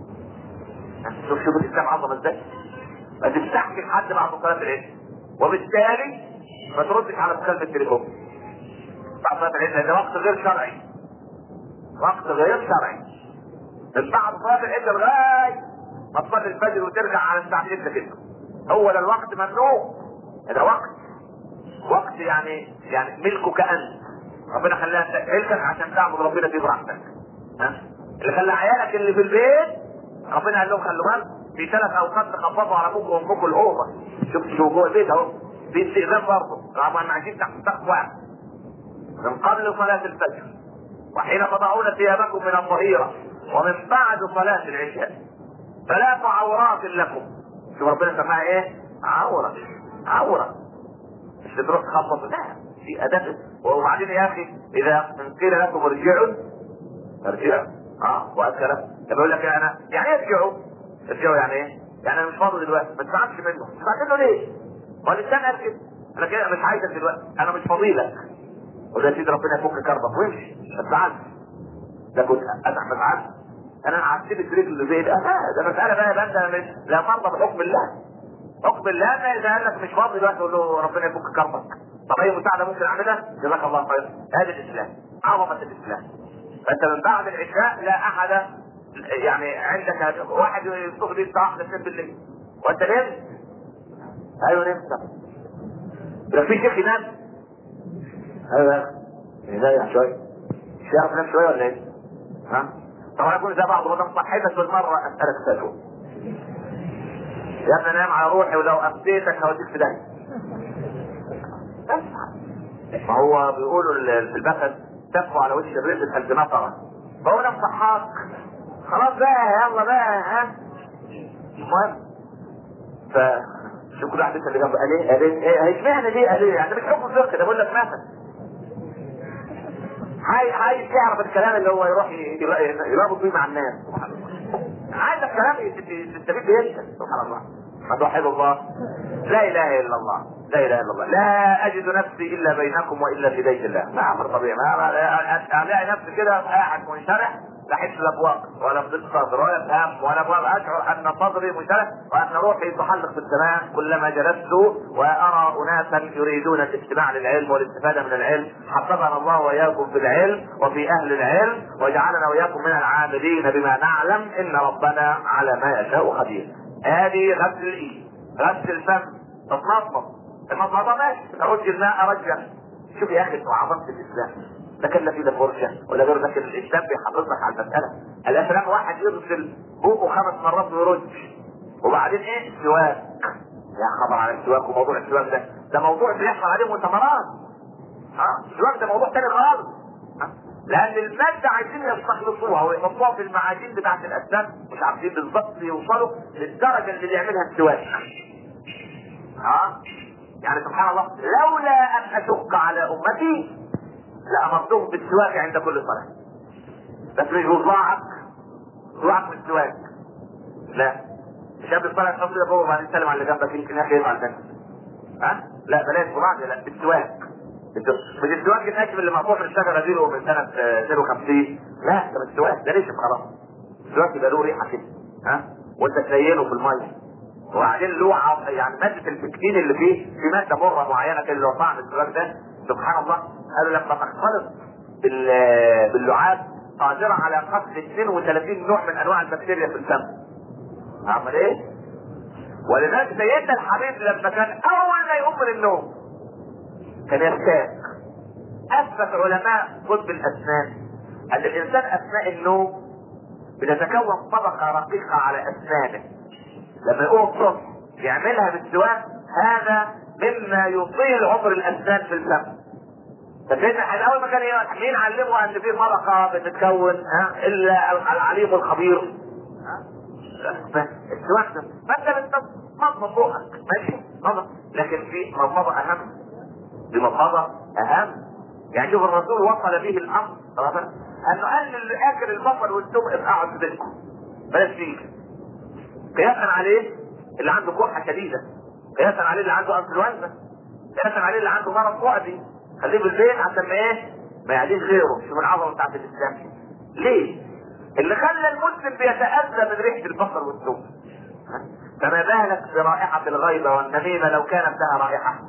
شوف شوف الاسلام عظم ازاي ما تفتحش لحد بعد صلاه العشاء وبالتالي ما تردش على مكالمه التليفون بعد صلاه العشاء ده وقت غير شرعي وقت غير شرعي من بعد صلاه العشاء لغايه ما تصلي الفجر وترجع على الساعه 6 كده هو ده الوقت ممنوع ده وقت وقت يعني يعني ملكك انت ربنا خلاها ملكك عشان تعبد ربنا فيه براحتك ها اللي خلى عيالك اللي في البيت ربنا قال لهم خلوا بالك في ثلاث اوقات تخبطوا على ابوك وامكم الاوضه شوف شوف جوه البيت اهو في استئذان برضه طبعا احنا عايشين تحت سقف واحد من قبل صلاه الفجر وحين تضعون ثيابكم من الظهيره ومن بعد صلاه العشاء ثلاث عورات لكم شوف ربنا سماها ايه؟ عوره عوره مش بتروح تخبط لا في اداه وبعدين يا اخي اذا قيل لكم ارجعوا ارجعوا اه وأكلم لما يقول لك انا يعني ايه ارجعوا؟ ارجعوا يعني ايه؟ يعني انا مش فاضي دلوقتي ما تزعلش منه تزعل منه ليه؟ هو الانسان قال كده انا كده مش عايزك دلوقتي انا مش فاضي لك قول يا سيدي ربنا يفك كربك وامشي ما تزعلش ده كنت انا ما تزعلش انا هسيب الرجل اللي زي ده لا ده مساله بقى يبقى انت مش لا ترضى بحكم الله حكم الله ما اذا قال لك مش فاضي دلوقتي تقول له ربنا يفك كربك طب اي مساعده ممكن اعملها جزاك الله خير هذا الاسلام عظمه الاسلام فانت من بعد العشاء لا احد يعني عندك واحد يصبح الساعه 1 2 بالليل وانت نمت ايوه نمت لو في شيخ ينام ايوه يا اخي ينام شويه مش يعرف ينام شويه ولا ايه؟ ها؟ طبعا اكون زي بعض ما صحيتك بالمره اسالك سؤال يا ابني نام على روحي ولو افتيتك هوديك في داهيه ما هو بيقولوا في البخت تفوا على وش الرزق قلب نطره فهو لم صحاك خلاص بقى يلا بقى ها المهم ف شو كل واحد اللي جنبه قال ايه قال ايه ايه هيسمعني ليه قال ايه يعني مش حكم فقه ده بقول لك مثلا عايز عايز يعرف الكلام اللي هو يروح يرابط بيه مع الناس عايز الكلام تستفيد بيه انت سبحان الله فتوحد الله لا اله الا الله لا اله الا الله لا اجد نفسي الا بينكم والا في بيت الله ما امر طبيعي ما الاقي نفسي كده قاعد منشرح لا احس لا بوقت ولا بضيق صدر ولا بهم ولا بهم اشعر ان صدري منشرح وان روحي تحلق في السماء كلما جلست وارى اناسا يريدون الاستماع للعلم والاستفاده من العلم حفظنا الله واياكم في العلم وفي اهل العلم وجعلنا واياكم من العاملين بما نعلم ان ربنا على ما يشاء قدير هذه غسل الايد غسل الفم تتنظف المضمضه ماشي ارج الماء رجا شوف يا اخي عظمه الاسلام ده كان لا في ده فرشه ولا غيره لكن الاسلام بيحافظك على المساله الاسلام واحد يغسل بوقه خمس مرات ويرج وبعدين ايه السواك يا خبر على السواك وموضوع السواك ده ده موضوع بيحصل عليه مؤتمرات ها السواك ده موضوع تاني خالص لان المادة عايزين يستخلصوها ويحطوها في المعادين بتاعت الاسنان مش عارفين بالظبط يوصلوا للدرجة اللي بيعملها السواك ها يعني سبحان الله لولا ان اشق على امتي لامرتهم بالسواك عند كل صلاة بس مش بصباعك صباعك من السواك لا مش قبل الصلاة تحط ده فوق وبعدين تسلم على اللي جنبك يمكن يا اخي يفعل ده ها لا بلاش صباعك لا بالسواك مش السواك الناشف اللي مقطوع من الشجرة دي من سنة 52 لا ده مش السواك ده نشف خلاص السواك يبقى له ريحة كده ها وانت تلينه في المية وبعدين له يعني مادة البكتين اللي فيه في مادة مرة معينة كده اللي هو طعم السواك ده سبحان الله قالوا لما تختلط باللعاب قادرة على قتل 32 نوع من انواع البكتيريا في الفم عمل ايه؟ ولذلك سيدنا الحبيب لما كان اول ما يقوم من النوم كان يستاك اثبت علماء طب الاسنان ان الانسان اثناء النوم بتتكون طبقه رقيقه على اسنانه لما يقوم الصبح يعملها بالسواك هذا مما يطيل عمر الاسنان في الفم فسيدنا احنا اول ما كان مين علمه ان في طبقه بتتكون ها الا العليم الخبير ها السواك ده فانت بتمضمض بقك ماشي مضمض لكن في مضمضه اهم دي مضمضه اهم يعني شوف الرسول وصل به الامر انه قال اللي اكل البصل والثوم اقعد في بيتكم بلاش فيك قياسا عليه اللي عنده كحه شديده قياسا عليه اللي عنده انفلونزا قياسا عليه اللي عنده مرض بعدي خليه في البيت عشان ما ايه ما يعديش غيره شوف العظمه بتاعت الاسلام ليه اللي خلى المسلم بيتاذى من ريحه البصل والثوم فما بالك برائحه الغيبه والنميمه لو كانت لها رائحه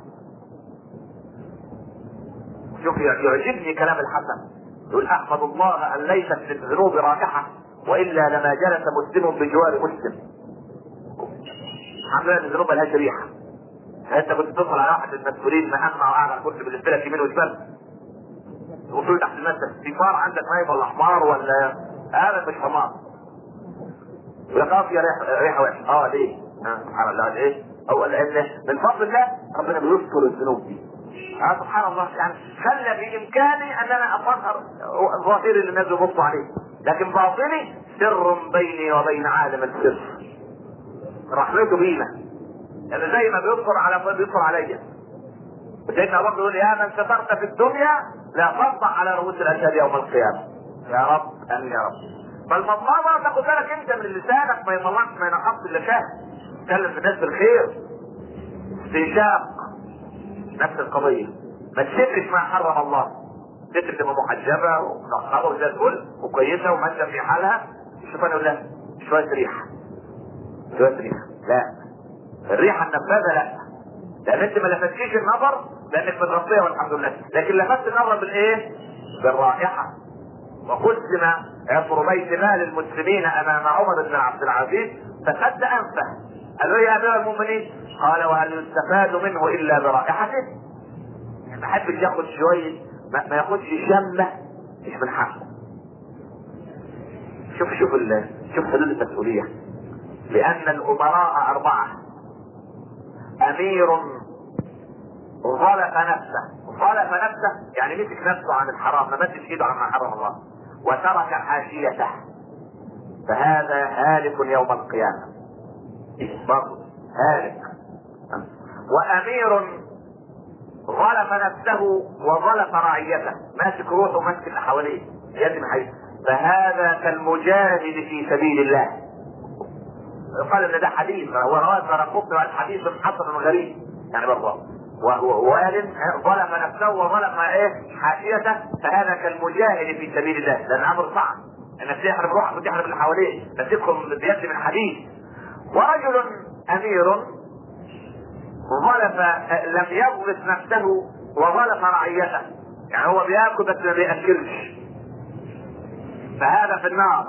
شوف يعجبني كلام الحسن يقول احمد الله ان ليست للذنوب رائحه والا لما جلس مسلم بجوار مسلم الحمد لله الذنوب ملهاش ريحه انت كنت تدخل على واحد من المسؤولين مهمه وقاعد على الكرسي بالنسبه يمين وشمال وتقول تحت المسجد في فار عندك نايم ولا حمار ولا هذا مش حمار يقول لك اه في ريحه ريحه وحشه اه ليه؟ سبحان الله ليه؟ هو لان من فضل الله ربنا بيذكر الذنوب دي اه سبحان الله يعني خلى بامكاني ان انا اطهر ظاهري اللي الناس بيبصوا عليه لكن باطني سر بيني وبين عالم السر رحمته بينا يعني زي ما بيصبر على بيصبر عليا سيدنا ابو بكر يقول يا من سترت في الدنيا لا تفضع على رؤوس الاشهاد يوم القيامه يا رب امين يا رب فالمضمضه تاخد بالك انت من لسانك ما يطلعش ما ينقصش اللي فات تكلم في الناس بالخير استنشاق نفس القضيه ما تشكش ما حرم الله ست تبقى محجبه ومنقبه وزي الفل وكويسه وماشيه في حالها شوف انا اقول لها شويه ريحه شويه ريحه لا الريحه النفاذه لا لان انت ما لفتكيش النظر لانك متغطيه والحمد لله لكن لفت النظر بالايه؟ بالرائحه وقسم عطر بيت مال المسلمين امام عمر بن عبد العزيز فسد انفه قال له يا امير المؤمنين قال وهل يستفاد منه الا برائحته؟ ما حدش ياخد شويه ما, ما ياخدش شمه مش من حقه شوف شوف شوف حدود المسؤوليه لان الامراء اربعه امير ظلف نفسه ظلم نفسه يعني مسك نفسه عن الحرام ما مدش ايده عن حرم الله وترك حاشيته فهذا هالك يوم القيامه برضه هالك وامير ظلم نفسه وظلم رعيته ماسك روحه وماسك اللي حواليه يد حي فهذا كالمجاهد في سبيل الله قال ان ده حديث هو رواه ترقبت عن حديث حسن غريب يعني برضه وقال ظلم نفسه وظلم ايه حاشيته فهذا كالمجاهد في سبيل الله لان امر صعب انك تحرم روحك وتحرم اللي حواليك تمسكهم بيد من حديد ورجل امير ظلم لم يضبط نفسه وظلم رعيته يعني هو بياكل بس ما بياكلش فهذا في النار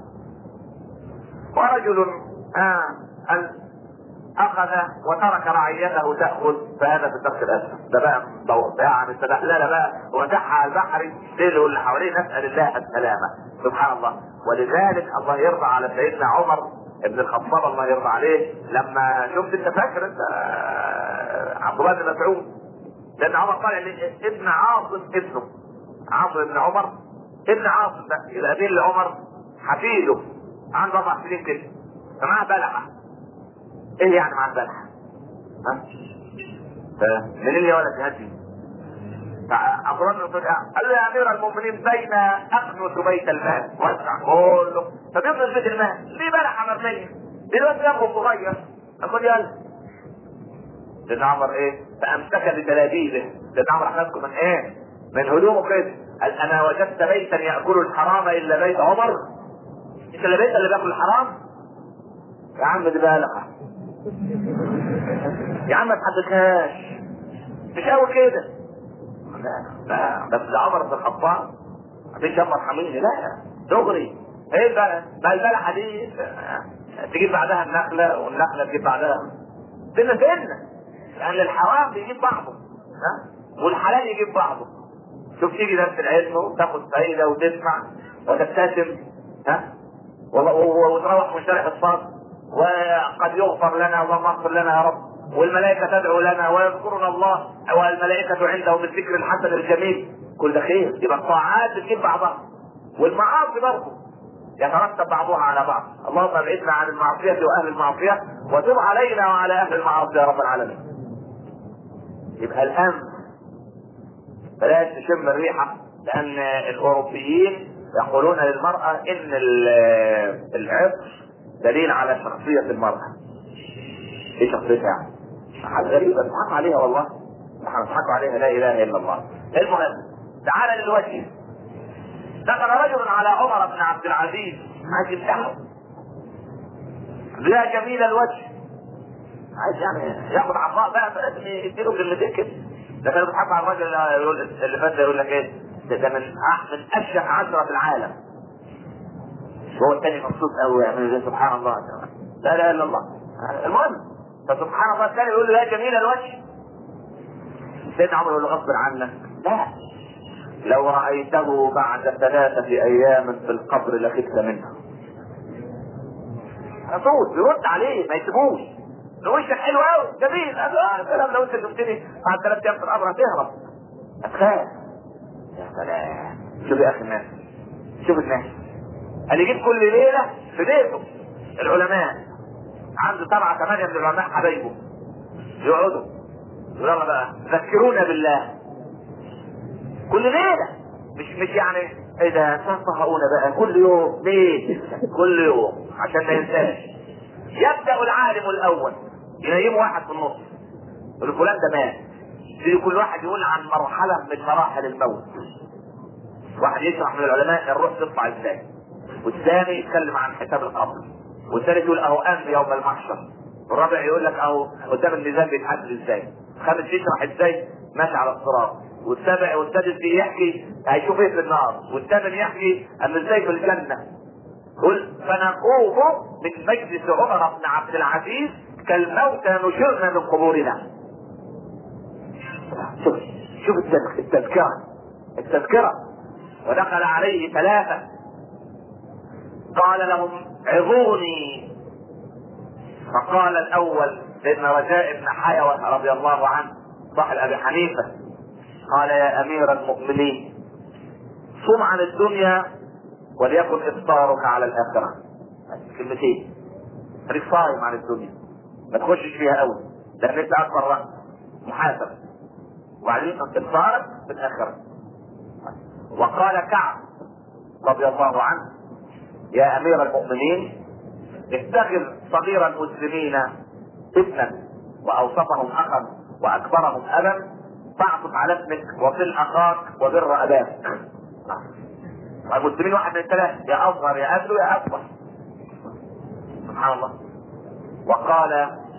ورجل آه اخذ وترك رعيته تاخذ فهذا في الدرك الاسفل ده بقى ده يعني لا بقى ودعها على البحر ليل واللي حواليه نسال الله السلامه سبحان الله ولذلك الله يرضى على سيدنا عمر ابن الخطاب الله يرضى عليه لما شفت انت فاكر انت عبد الله بن مسعود لان عمر قال ان ابن عاصم ابنه عاصم بن عمر ابن عاصم ده الامير لعمر حفيده عنده اربع سنين كده فمعاه بلحه ايه يعني مع البلحه؟ ها؟ منين يا ولد هاتي؟ فعبد الله بن قال له يا امير المؤمنين بين اقنص بيت المال وسع كله فبيقنص بيت المال في بلحه مرميه دلوقتي ياخد صغير اقول يلا سيدنا عمر ايه؟ فامسك بتلابيبه سيدنا عمر احمدكم من ايه؟ من هدومه كده قال انا وجدت بيتا ياكل الحرام الا بيت عمر انت اللي بيت اللي بياكل الحرام يا عم دي بلحه يا عم ما تحدثهاش مش قوي كده لا لا بس ده عمر بن الخطاب مفيش عمر حميني لا دغري ايه بقى بقى البلحه دي تجيب بعدها النخله والنخله تجيب بعدها سنه سنه لان الحرام بيجيب بعضه ها والحلال يجيب بعضه شوف تيجي درس العلم وتاخد فايده وتسمع وتبتسم ها وتروح من شارع الصاد وقد يغفر لنا اللهم اغفر لنا يا رب والملائكة تدعو لنا ويذكرنا الله والملائكة عنده بالذكر الحسن الجميل كل ده خير يبقى الطاعات بتجيب بعضها والمعاصي برضه يترتب بعضها على بعض اللهم ابعدنا عن المعصية وأهل المعصية وتب علينا وعلى أهل المعاصي يا رب العالمين يبقى الآن بلاش تشم الريحة لأن الأوروبيين يقولون للمرأة إن العطر دليل على شخصية المرأة ايه شخصيتها يعني؟ حاجة غريبة بيضحكوا عليها والله احنا بيضحكوا عليها لا اله الا الله المهم تعال للوجه دخل رجل على عمر بن عبد العزيز عايز يمدحه لا جميل الوجه عايز يعني ياخد عطاء بقى فلازم يديله كلمتين كده ده كانوا بيضحكوا على الراجل اللي فات ده يقول لك ايه ده, ده من من اشيك عشرة في العالم هو الثاني مبسوط قوي يعني سبحان الله لا اله الا الله المهم فسبحان الله الثاني يقول له يا جميل الوجه سيدنا عمر يقول له غصب عنك لا لو رأيته بعد ثلاثة أيام في القبر لخفت منه رسول يرد عليه ما يسيبوش وشك حلو قوي جميل اه سلام لو انت شفتني بعد ثلاث ايام في القبر هتهرب هتخاف يا سلام شوف يا اخي الناس شوف الناس اللي يجيب كل ليله في بيته العلماء عنده سبعة ثمانية من العلماء حبايبه يقعدوا يلا بقى ذكرونا بالله كل ليلة مش مش يعني ايه ده تنصحونا بقى كل يوم ليه كل يوم عشان ما ينساش يبدأ العالم الأول ينيم واحد في النص يقول فلان ده مات يجي كل واحد يقول عن مرحلة من مراحل الموت واحد يشرح من العلماء الروح تطلع ازاي والثاني يتكلم عن حساب القبر والثالث يقول اهو امن يوم المحشر والرابع يقول لك اهو قدام الميزان بيتحدد ازاي الخامس يشرح ازاي ماشي على الصراط والسابع والسادس يحكي هيشوف ايه في النار والثامن يحكي ان ازاي في الجنه قل فنقوم من مجلس عمر بن عبد العزيز كالموتى نشرنا من قبورنا شوف شوف التذكره التذكره ودخل عليه ثلاثه قال لهم عظوني فقال الاول سيدنا رجاء بن حيوة رضي الله عنه صاحب ابي حنيفة قال يا امير المؤمنين صم عن الدنيا وليكن افطارك على الاخره كلمتين خليك صايم عن الدنيا ما تخشش فيها قوي لان انت اكبر راس محاسب وبعدين افطارك في الاخره وقال كعب رضي الله عنه يا امير المؤمنين اتخذ صغير المسلمين ابنا واوسطهم اخا واكبرهم ابا فاعطف على ابنك وصل اخاك وبر اباك المسلمين واحد من الثلاث يا اصغر يا ادلو يا اكبر سبحان الله وقال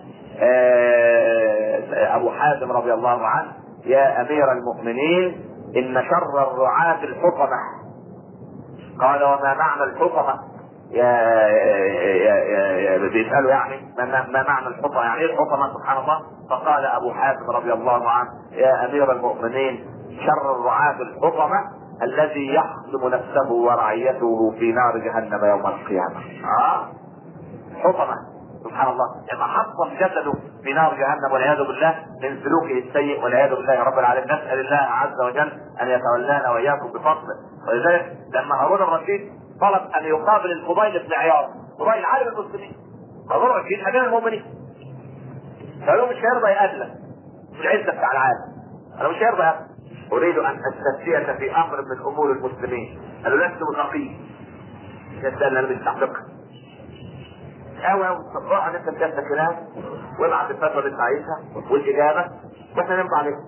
آه، ابو حازم رضي الله عنه يا امير المؤمنين ان شر الرعاة الحطمة قال وما معنى الحطمة يا يا يا, يا بيسألوا يعني ما, ما معنى الحطمة يعني ايه الحطمة سبحان الله فقال ابو حازم رضي الله عنه يا امير المؤمنين شر الرعاة الحطمة الذي يحطم نفسه ورعيته في نار جهنم يوم القيامة آه. حطمة سبحان الله يتحطم جسده في نار جهنم والعياذ بالله من سلوكه السيء والعياذ بالله رب العالمين نسال الله عز وجل ان يتولانا واياكم بفضله ولذلك لما هارون الرشيد طلب ان يقابل الفضيل بن عياض فضيل عالم المسلمين هارون الرشيد امير المؤمنين قالوا مش هيرضى يقابلك مش العزه بتاع العالم انا مش هيرضى يقابلك اريد ان استفتيك في امر من امور المسلمين قالوا لست بفقيه يسال انا مستحقك اوي اوي روح ان انت بجد كلام وابعت الفتوى اللي انت عايزها والاجابه واحنا نمضي عليها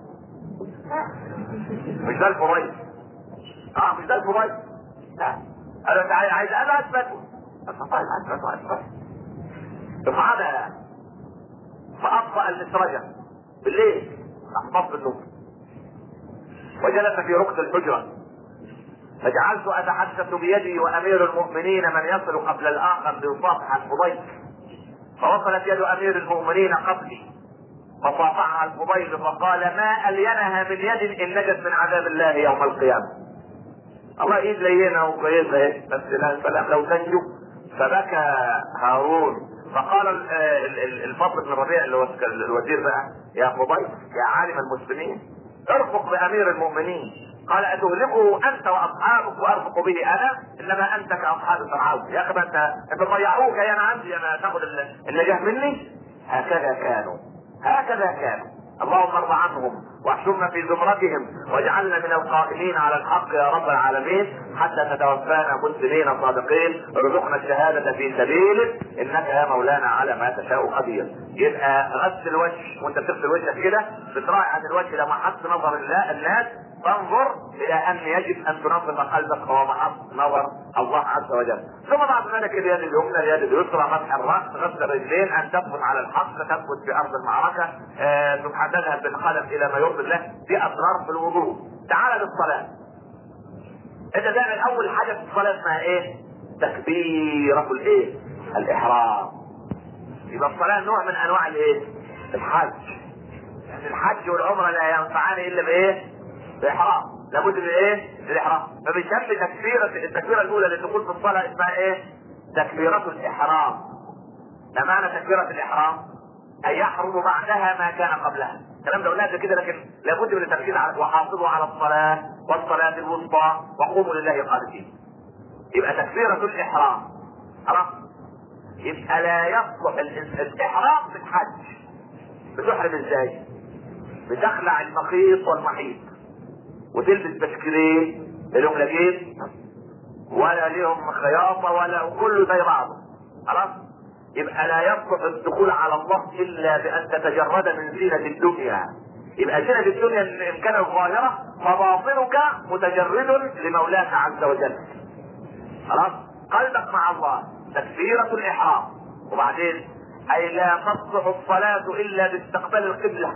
مش ده الفضيل اه مش ده الفضيل لا انا انت عايز عايز انا فتوى طيب عايز فتوى عايز فتوى فعاد فاطفأ المسرجة بالليل احفظ النوم وجلس في ركن الحجرة فجعلت اتحدث بيدي وامير المؤمنين من يصل قبل الاخر ليصافح الفضيل فوصلت يد امير المؤمنين قبلي فصافحها الفضيل فقال ما الينها من يد ان نجت من عذاب الله يوم القيامه الله ايد لينا وكويسه ايه بس لا سلام لو تنجو فبكى هارون فقال ال- ال- ال- الفضل بن ربيع اللي هو الوزير بقى يا فضيل يا عالم المسلمين ارفق بامير المؤمنين قال اتهلكه انت واصحابك وارفق به انا انما انت كاصحاب فرعون يا اخي ما انت انت ضيعوك يا انا عندي انا تاخذ ال- النجاه مني هكذا كانوا هكذا كانوا اللهم ارض عنهم واحشرنا في زمرتهم واجعلنا من القائمين على الحق يا رب العالمين حتى تتوفانا مسلمين صادقين ارزقنا الشهادة في سبيلك انك يا مولانا على ما تشاء قدير يبقى غسل الوجه وانت بتغسل وجهك كده بتراعي عن الوجه لما حط نظر الله الناس تنظر الى ان يجب ان تنظم قلبك وهو محط نظر الله عز وجل ثم بعد ذلك اليد اليمنى اليد اليسرى مسح الراس غسل الرجلين ان تثبت على الحق تثبت في ارض المعركه آه سبحان تذهب بالقلم الى ما يرضي الله دي اسرار في الوضوء تعال للصلاه انت تعمل اول حاجه في الصلاه اسمها ايه؟ تكبيره الايه؟ الاحرام يبقى الصلاه نوع من انواع الايه؟ الحج يعني الحج والعمره لا ينفعان الا بايه؟ باحرام لابد من ايه؟ من الاحرام فبيسمي تكبيره التكبيره الاولى للدخول في الصلاه اسمها ايه؟ تكبيره الاحرام ما معنى تكبيره الاحرام؟ ان يحرم بعدها ما كان قبلها الكلام ده قلناه قبل كده لكن لابد من التركيز على وحافظوا على الصلاه والصلاه الوسطى وقوموا لله قانتين يبقى تكبيره الاحرام خلاص يبقى لا يصلح الإنس- الاحرام في الحج بتحرم ازاي؟ بتخلع المخيط والمحيط وتلبس بشكلين لهم لا جيب ولا ليهم خياطة ولا وكله زي بعضه خلاص يبقى لا يصلح الدخول على الله الا بان تتجرد من زينة الدنيا يبقى زينة الدنيا ان كانت ظاهرة فباطنك متجرد لمولاك عز وجل خلاص قلبك مع الله تكبيرة الاحرام وبعدين اي لا تصلح الصلاة الا باستقبال القبلة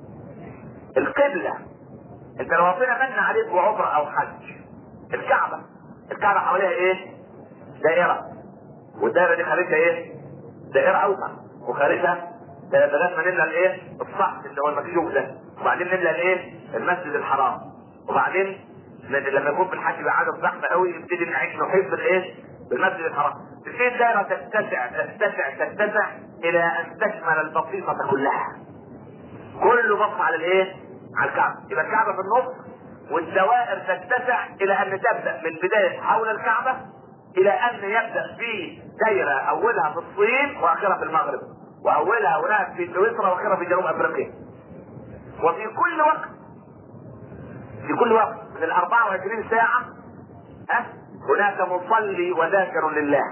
القبلة انت لو ربنا من عليك وعمرة او حج الكعبة الكعبة حواليها ايه دائرة والدائرة دي خارجها ايه دائرة اوسع وخارجها لغاية ما نملى الايه الصحن اللي هو المكشوف ده وبعدين نملى الايه المسجد الحرام وبعدين ن- لما يكون في الحج بقى عدد زحمة قوي نبتدي نعيش نحيط بالايه بالمسجد الحرام تبتدي الدائرة تتسع تتسع تتسع الى ان تشمل البسيطة كلها كله بص على الايه على الكعبه يبقى الكعبه في النص والدوائر تتسع الى ان تبدا من بدايه حول الكعبه الى ان يبدا في دايره اولها في الصين واخرها في المغرب واولها هناك في سويسرا واخرها في جنوب افريقيا وفي كل وقت في كل وقت من ال 24 ساعه ها هناك مصلي وذاكر لله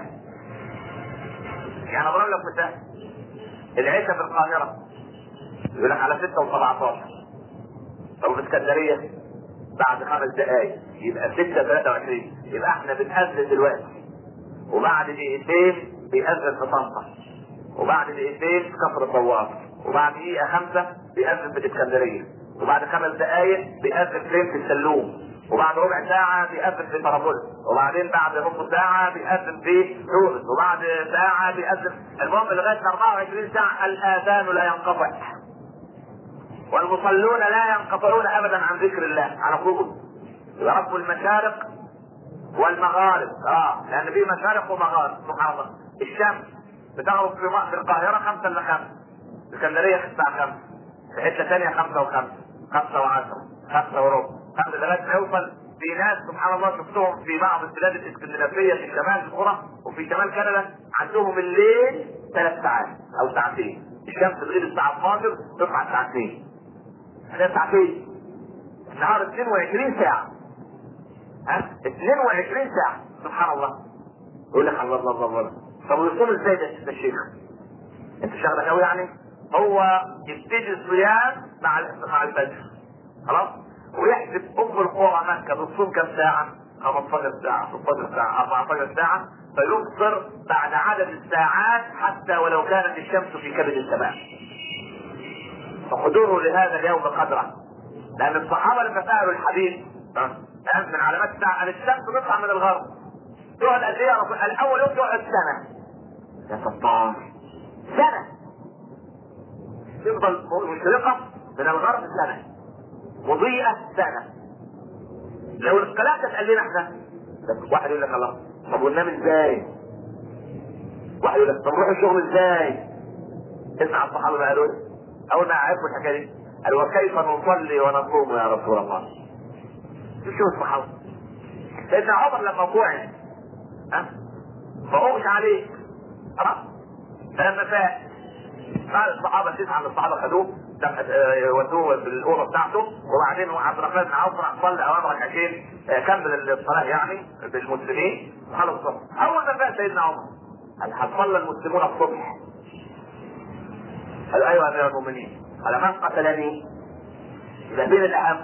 يعني اضرب لك مثال العشاء في القاهره يقول لك على 6 و17 طب في اسكندريه بعد خمس دقائق يبقى 6 23 يبقى احنا بنأذن دلوقتي وبعد دقيقتين بيأذن في طنطا وبعد دقيقتين في كفر الطواف وبعد دقيقة خمسة بيأذن في الإسكندرية وبعد خمس دقائق بيأذن فين في السلوم وبعد ربع ساعة بيأذن في طرابلس وبعدين بعد نص ساعة بيأذن في تونس وبعد ساعة بيأذن المهم لغاية 24 ساعة الآذان لا ينقطع والمصلون لا ينقطعون أبدا عن ذكر الله على طول رب المشارق والمغارب اه لأن في مشارق ومغارب سبحان الله الشمس بتغرب في في القاهرة خمسة إلا خمسة اسكندرية الساعة خمسة في حتة ثانية خمسة وخمسة خمسة وعشرة خمسة وربع خمسة لغاية ما يوصل في ناس سبحان الله شفتهم في بعض البلاد الاسكندنافية في شمال القرى وفي شمال كندا عندهم الليل ثلاث ساعات أو ساعتين الشمس تغيب الساعة 12 تطلع الساعة 2 هذا ساعتين النهار 22 ساعة ها 22 ساعة سبحان الله يقول لك الله الله الله الله طب ويصوم ازاي ده ده الشيخ؟ انت شغلك قوي يعني؟ هو يبتدي الصيام مع مع الفجر خلاص؟ ويحسب ام القرى مكه بتصوم كم ساعه؟ 15 ساعه 16 ساعه 14 ساعه فيفطر بعد عدد الساعات حتى ولو كانت الشمس في كبد السماء. فحضوره لهذا اليوم قدره لان الصحابه لما سالوا الحبيب من علامات الساعه ان الشمس تطلع من الغرب تقعد قد ايه يا رسول الاول يوم تقعد سنه يا ستار سنه تفضل مشرقه من الغرب سنه مضيئه سنه لو الكلام ده تقال لنا احنا واحد يقول لك الله طب وننام ازاي؟ واحد يقول لك طب نروح الشغل ازاي؟ اسمع الصحابه بقى قالوا ايه؟ اول ما عرفوا الحكايه دي قال وكيف نصلي ونصوم يا رسول الله شوف الصحابه سيدنا عمر لما قعد ها فأغش عليه خلاص فلما فاق قال الصحابه تسعه من الصحابه خدوه ودوه في الاوضه بتاعته وبعدين عبد الرحمن بن عوف راح صلى اوامر ركعتين كمل الصلاه يعني بالمسلمين وخلص الصبح اول ما فاق سيدنا عمر قال هتصلى المسلمون الصبح قال ايوه يا امير المؤمنين قال من قتلني يبقى مين الاهم؟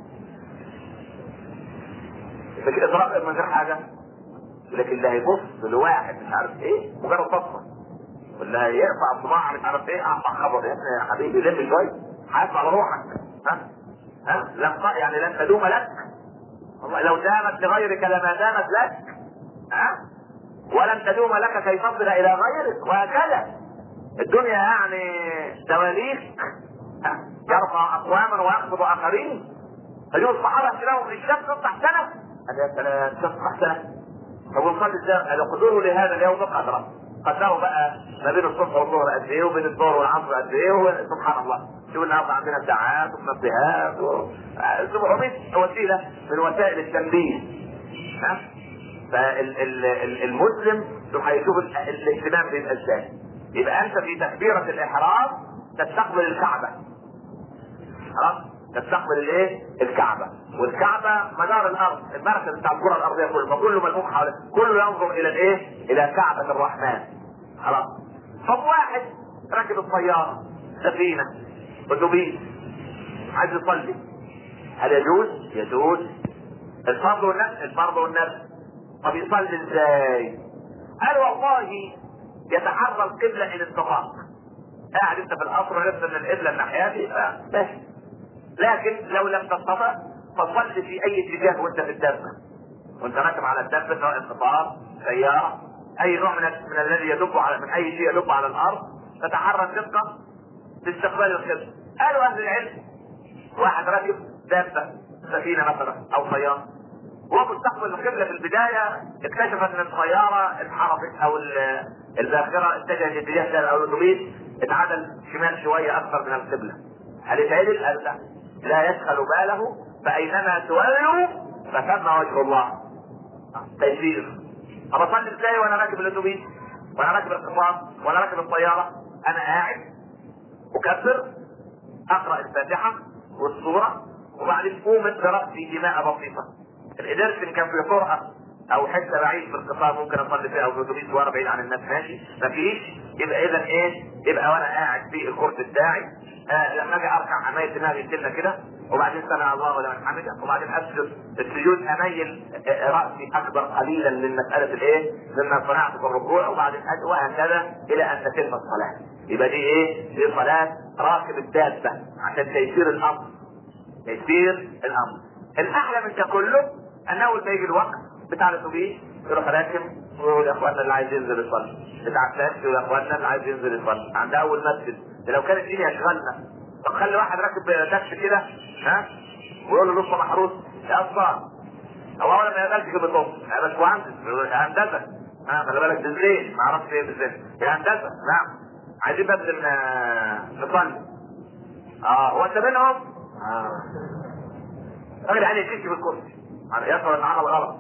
يبقى اضراب من غير حاجه لكن اللي هيبص لواحد مش عارف ايه مجرد بصه واللي هيرفع صباع مش عارف ايه اعطى خبر يا ابني يا حبيبي لم شويه حاسب على روحك ها ها لم يعني لن تدوم لك والله لو دامت لغيرك لما دامت لك ها ولم تدوم لك كي تصل الى غيرك وهكذا الدنيا يعني دواليك يرفع اقواما ويخفض اخرين فيقول الصحابه لهم الشمس تطلع سنه قال يا سلام تطلع سنه طب ونصلي ازاي؟ قال قدروا لهذا اليوم قدرا قدروا بقى ما بين الصبح والظهر قد ايه وبين الظهر والعصر قد ايه سبحان الله شوف النهارده عندنا ساعات ومنبهات و 700 وسيله من وسائل التنبيه ها فالمسلم هيشوف الاهتمام بيبقى ازاي يبقى انت في تكبيره الاحرام تستقبل الكعبه خلاص تستقبل الايه؟ الكعبه والكعبه مدار الارض المركز بتاع الكره الارضيه كله فكله ملموم حواليه كله ينظر الى الايه؟ الى كعبه الرحمن خلاص طب واحد راكب الطياره سفينه اتوبيس عايز يصلي هل يجوز؟ يجوز الفرض والنفس الفرض والنفس طب يصلي ازاي؟ قال والله يتحرى القبله ان استطاع قاعد انت في القصر وعرفت ان القبله الناحيه ماشي لكن لو لم تستطع فصل في اي اتجاه وانت في الدابه وانت راكب على الدابه سواء قطار سياره اي نوع من, من الذي يدب على من اي شيء يدب على الارض تتحرى الدقه باستقبال القبله قالوا اهل العلم واحد راكب دابه سفينه مثلا او سياره وهو مستقبل القبله في البدايه اكتشف ان السياره انحرفت او الباخره اتجهت اتجاه او الاتوبيس اتعدل شمال شويه اكثر من القبله هل يتعدل؟ قال لا لا يشغل باله فاينما تولوا فثم وجه الله تيسير طب اصلي ازاي وانا راكب الاتوبيس وانا راكب القطار وانا راكب الطياره انا قاعد اكبر اقرا الفاتحه والسوره وبعدين قومت براسي دماء بسيطه القدرت ان كان في طرقه او حته بعيد في القطار ممكن اصلي فيها او في الاتوبيس وانا بعيد عن الناس ماشي مفيش يبقى اذا ايه يبقى وانا قاعد في الكرسي بتاعي آه لما اجي اركع اميل دماغي سنه كده وبعدين سمع الله ولمن حمده وبعدين اسجد السجود اميل آه، راسي اكبر قليلا من مساله الايه؟ مما صنعت في الركوع وبعدين أد- وهكذا الى ان تتم الصلاه. يبقى دي ايه؟ دي صلاه راكب الدابه عشان تيسير الامر. تيسير الامر. الاحلى من ده كله انه لما يجي الوقت بتاع الاتوبيس يروح راكب ويقول يا اخوانا اللي عايز ينزل يصلي. بتاع التاكسي يا اخوانا اللي عايز ينزل يصلي عند اول مسجد. ده لو كانت الدنيا اشغلنا طب خلي واحد راكب تاكسي كده ها ويقول له لسه محروس يا اسطى هو اول ما يقبلش كده بتقف يا باشمهندس يقول يا هندسه ها خلي بالك بالزين ما اعرفش ايه بالزين يا هندسه نعم عايزين بس ن- نصلي اه هو انت منهم؟ اه الراجل عايز يمشي بالكرسي يشعر ان عمل غلط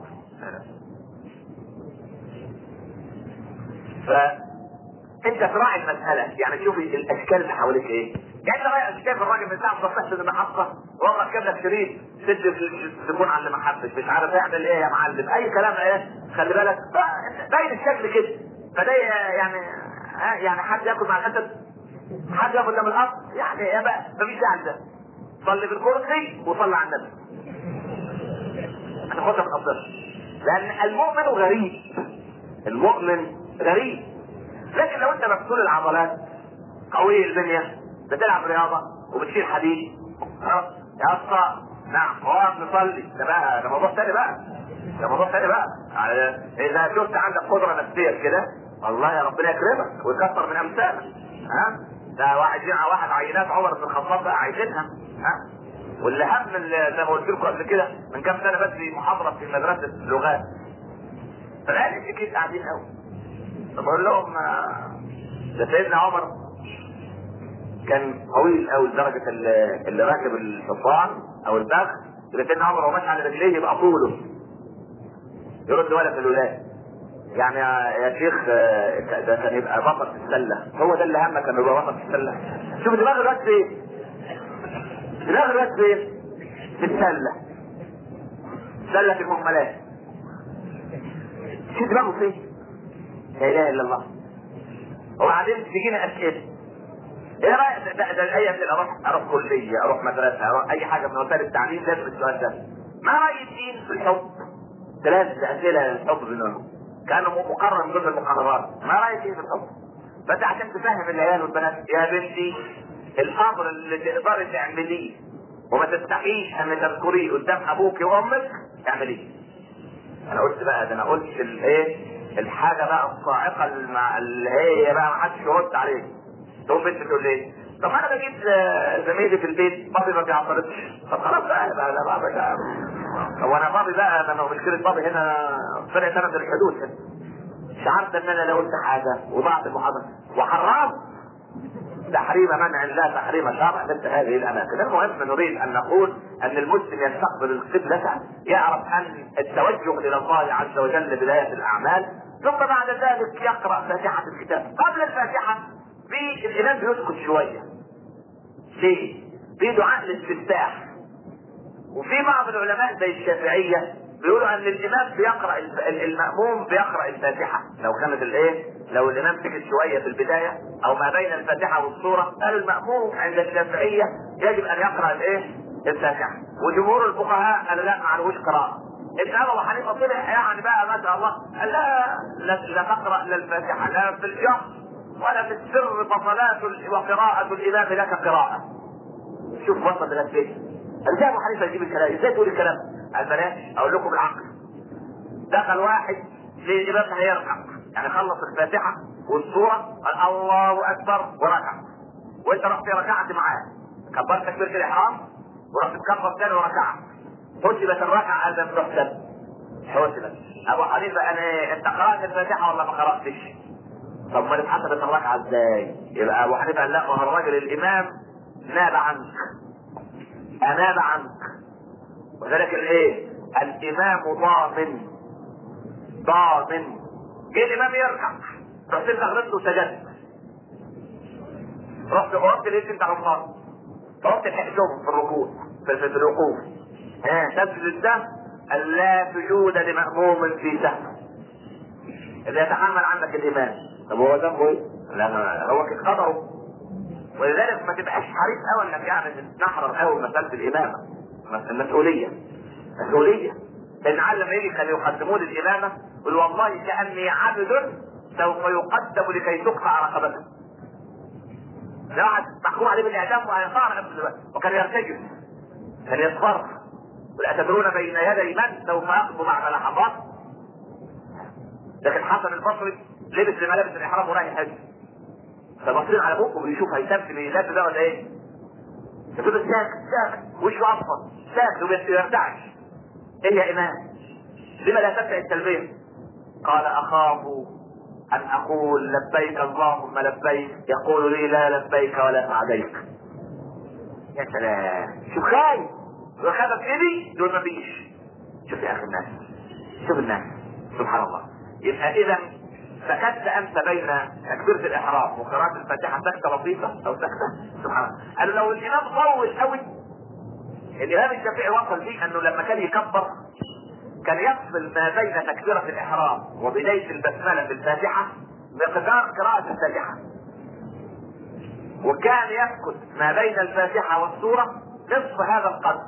ف انت تراعي المساله يعني شوف الاشكال اللي حواليك ايه يعني انت رايح شايف الراجل من ساعه ما فتحت المحطه وهو مركب لك شريط سد الزبون على اللي ما حبش مش عارف يعمل ايه يا معلم اي كلام ايه خلي بالك ف- باين الشكل كده فده يعني ها يعني حد ياكل مع الاسد حد ياكل ده من الارض يعني يا بقى مفيش داعي لده صلي في الكرسي وصلي على النبي هتاخدها من افضل لان المؤمن غريب المؤمن غريب لكن لو انت مكسور العضلات قوي البنيه بتلعب رياضه وبتشيل حديد ها يا اسطى نعم اقعد نصلي ده بقى ده موضوع تاني بقى ده موضوع تاني بقى على- اذا شفت عندك قدره نفسيه كده والله يا ربنا يكرمك ويكثر من امثالك ها ده واحد جمع واحد عينات عمر بن الخطاب بقى عايزينها ها واللي هم اللي زي ما قلت لكم قبل كده من كام سنه بس في محاضره في مدرسه لغات فالعيال الكيس قاعدين قوي فبقول لهم آه، ده سيدنا عمر كان طويل قوي لدرجه اللي, اللي راكب الحصان او البغل يبقى سيدنا عمر وهو ماشي على رجليه يبقى طوله يرد ولد الولاد يعني يا يا شيخ آه، ده كان يبقى بطل في السله هو ده اللي همك انه يبقى بطل في السله شوف دماغ الواد فين دماغ الواد فين في السله سله المهملات شوف دماغه فين لا اله الا الله وبعدين تجينا اسئله ايه رايك ده, ده الايه اللي اروح اروح كليه اروح مدرسه اروح اي حاجه من وسائل التعليم لازم السؤال ده ما راي الدين في الحب؟ ثلاث اسئله الحب منهم كانه مقرر من ضمن المقررات ما راي الدين في الحب؟ بس عشان تفهم العيال والبنات يا بنتي الامر اللي تقدري تعمليه وما تستحيش ان تذكريه قدام ابوك وامك اعمليه انا قلت بقى ده انا قلت الايه الحاجه بقى الصاعقه المع... اللي هي بقى ما حدش يرد عليه تقوم بنت تقول لي طب ما انا بجيب آه، زميلي في البيت بابي ما بيعترضش طب خلاص بقى بقى ده بابي ده هو انا بابي بقى ده انا مشكله بابي هنا فرق سنه الحدود هنا شعرت ان انا لو قلت حاجه وضعت المحاضره وحرام تحريم منع لا تحريم شرع مثل هذه الاماكن، المهم نريد ان نقول ان المسلم يستقبل القبلة يعرف ان التوجه الى الله عز وجل بداية الاعمال، ثم بعد ذلك يقرأ فاتحة الكتاب، قبل الفاتحة في الامام بيسكت شوية. ليه؟ في دعاء الاستفتاح. وفي بعض العلماء زي الشافعية بيقولوا ان الامام بيقرا الف- الماموم بيقرا الفاتحه لو كانت الايه لو الامام سكت شويه في البدايه او ما بين الفاتحه والسوره قالوا الماموم عند الشافعيه يجب ان يقرا الايه الفاتحه وجمهور الفقهاء قالوا لا ما عليهوش قراءه ابن ابي حنيفه طلع يعني بقى ما شاء الله قال لا لا, لا تقرا الا الفاتحه لا في الجهر ولا في السر فصلاه ال- وقراءه الامام لك قراءه شوف وصل لغايه فين ازاي ابو حنيفه يجيب الكلام ازاي تقول الكلام قال بلاش اقول لكم بالعقل دخل واحد للامام هيركع يعني خلص الفاتحه والسوره قال الله اكبر وركع وانت رحت ركعت معاه كبرت تكبيره الاحرام ورحت تكبر تاني وركعت حسبت الركعه هذا تحسب حسبت ابو حنيفه انا انت قرات الفاتحه ولا ما قراتش؟ طب ما اتحسبت الركعه ازاي؟ يبقى ابو حنيفه قال لا ما هو الراجل الامام ناب عنك اناب عنك وذلك الايه الامام ضامن ضامن جه الامام يركع رحت انت غلطت وسجدت رحت قربت لقيت انت غلطان رحت تحكم في الركوع في, في الوقوف ها تسجد السهو لا سجود لمأموم في سهو اللي يتحمل عنك الامام طب هو ذنبه ايه؟ لا هو كده قدره ولذلك ما تبقاش حريص قوي انك يعني تنحرر قوي مساله الامامه المسؤوليه مسؤوليه لان لما يجي كانوا يقدمون الامامه يقول والله كاني عبد سوف يقدم لكي تقطع رقبته ده واحد محكوم عليه بالاعدام وهينصار نفسه دلوقتي وكان يرتجف كان يصفر ولا تدرون بين يدي من سوف يقضوا بعد لحظات لكن حسن البصري لبس لملابس الاحرام ورايح يحج فبصير على بوكه ويشوف هيسبب ميلاد ده ولا ايه؟ يقول ساكت ساكت وشه اصفر ساكت وما يرتعش ايه يا امام؟ لما لا تبدا التلبيه؟ قال اخاف ان اقول لبيك اللهم لبيك يقول لي لا لبيك ولا سعديك يا سلام شوف خايف وخاف في ايدي دول ما فيش شوف يا اخي الناس شوف الناس سبحان الله يبقى اذا سكت انت بين تكبيرة الاحرام وقراءة الفاتحة سكتة لطيفة او سكتة سبحان الله قالوا لو الامام طول قوي الامام الشافعي وصل فيه انه لما كان يكبر كان يفصل ما بين تكبيرة الاحرام وبداية البسملة في الفاتحة مقدار قراءة الفاتحة وكان يسكت ما بين الفاتحة والسورة نصف هذا القدر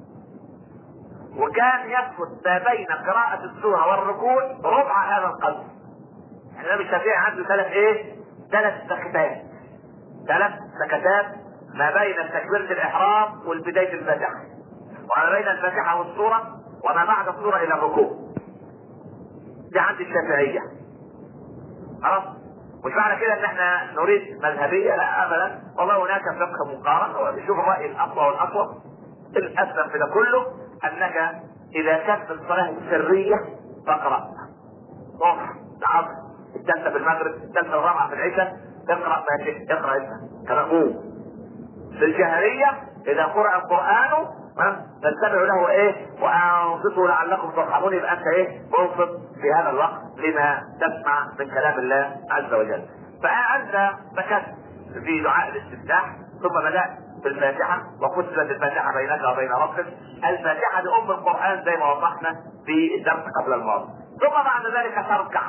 وكان يسكت ما بين قراءة السورة والركوع ربع هذا القدر يعني الإمام الشافعي عنده ثلاث إيه؟ ثلاث سكتات ثلاث سكتات ما بين تكبيرة الإحرام والبداية الفاتحة وما بين الفاتحة والسورة وما بعد السورة إلى الركوع دي عند الشافعية خلاص مش معنى كده ان احنا نريد مذهبية لا ابدا والله هناك فقه مقارن وبيشوف الرأي الاقوى والاقوى الاسلم في ده كله انك اذا كانت الصلاة سرية فاقرأ صبح العصر الثالثة في المغرب الثالثة الرابعة في العشاء اقرأ ما شئت اقرأ انت كمأموم في الجهرية اذا قرأ القرآن تتبعوا له ايه وانصتوا لعلكم ترحمون يبقى انت ايه انصت في هذا الوقت لما تسمع من كلام الله عز وجل فانت سكت في دعاء الاستفتاح ثم بدات بالفاتحه وقسمت الفاتحه بينك وبين ربك الفاتحه دي ام القران زي ما وضحنا في الدرس قبل الماضي ثم بعد ذلك تركع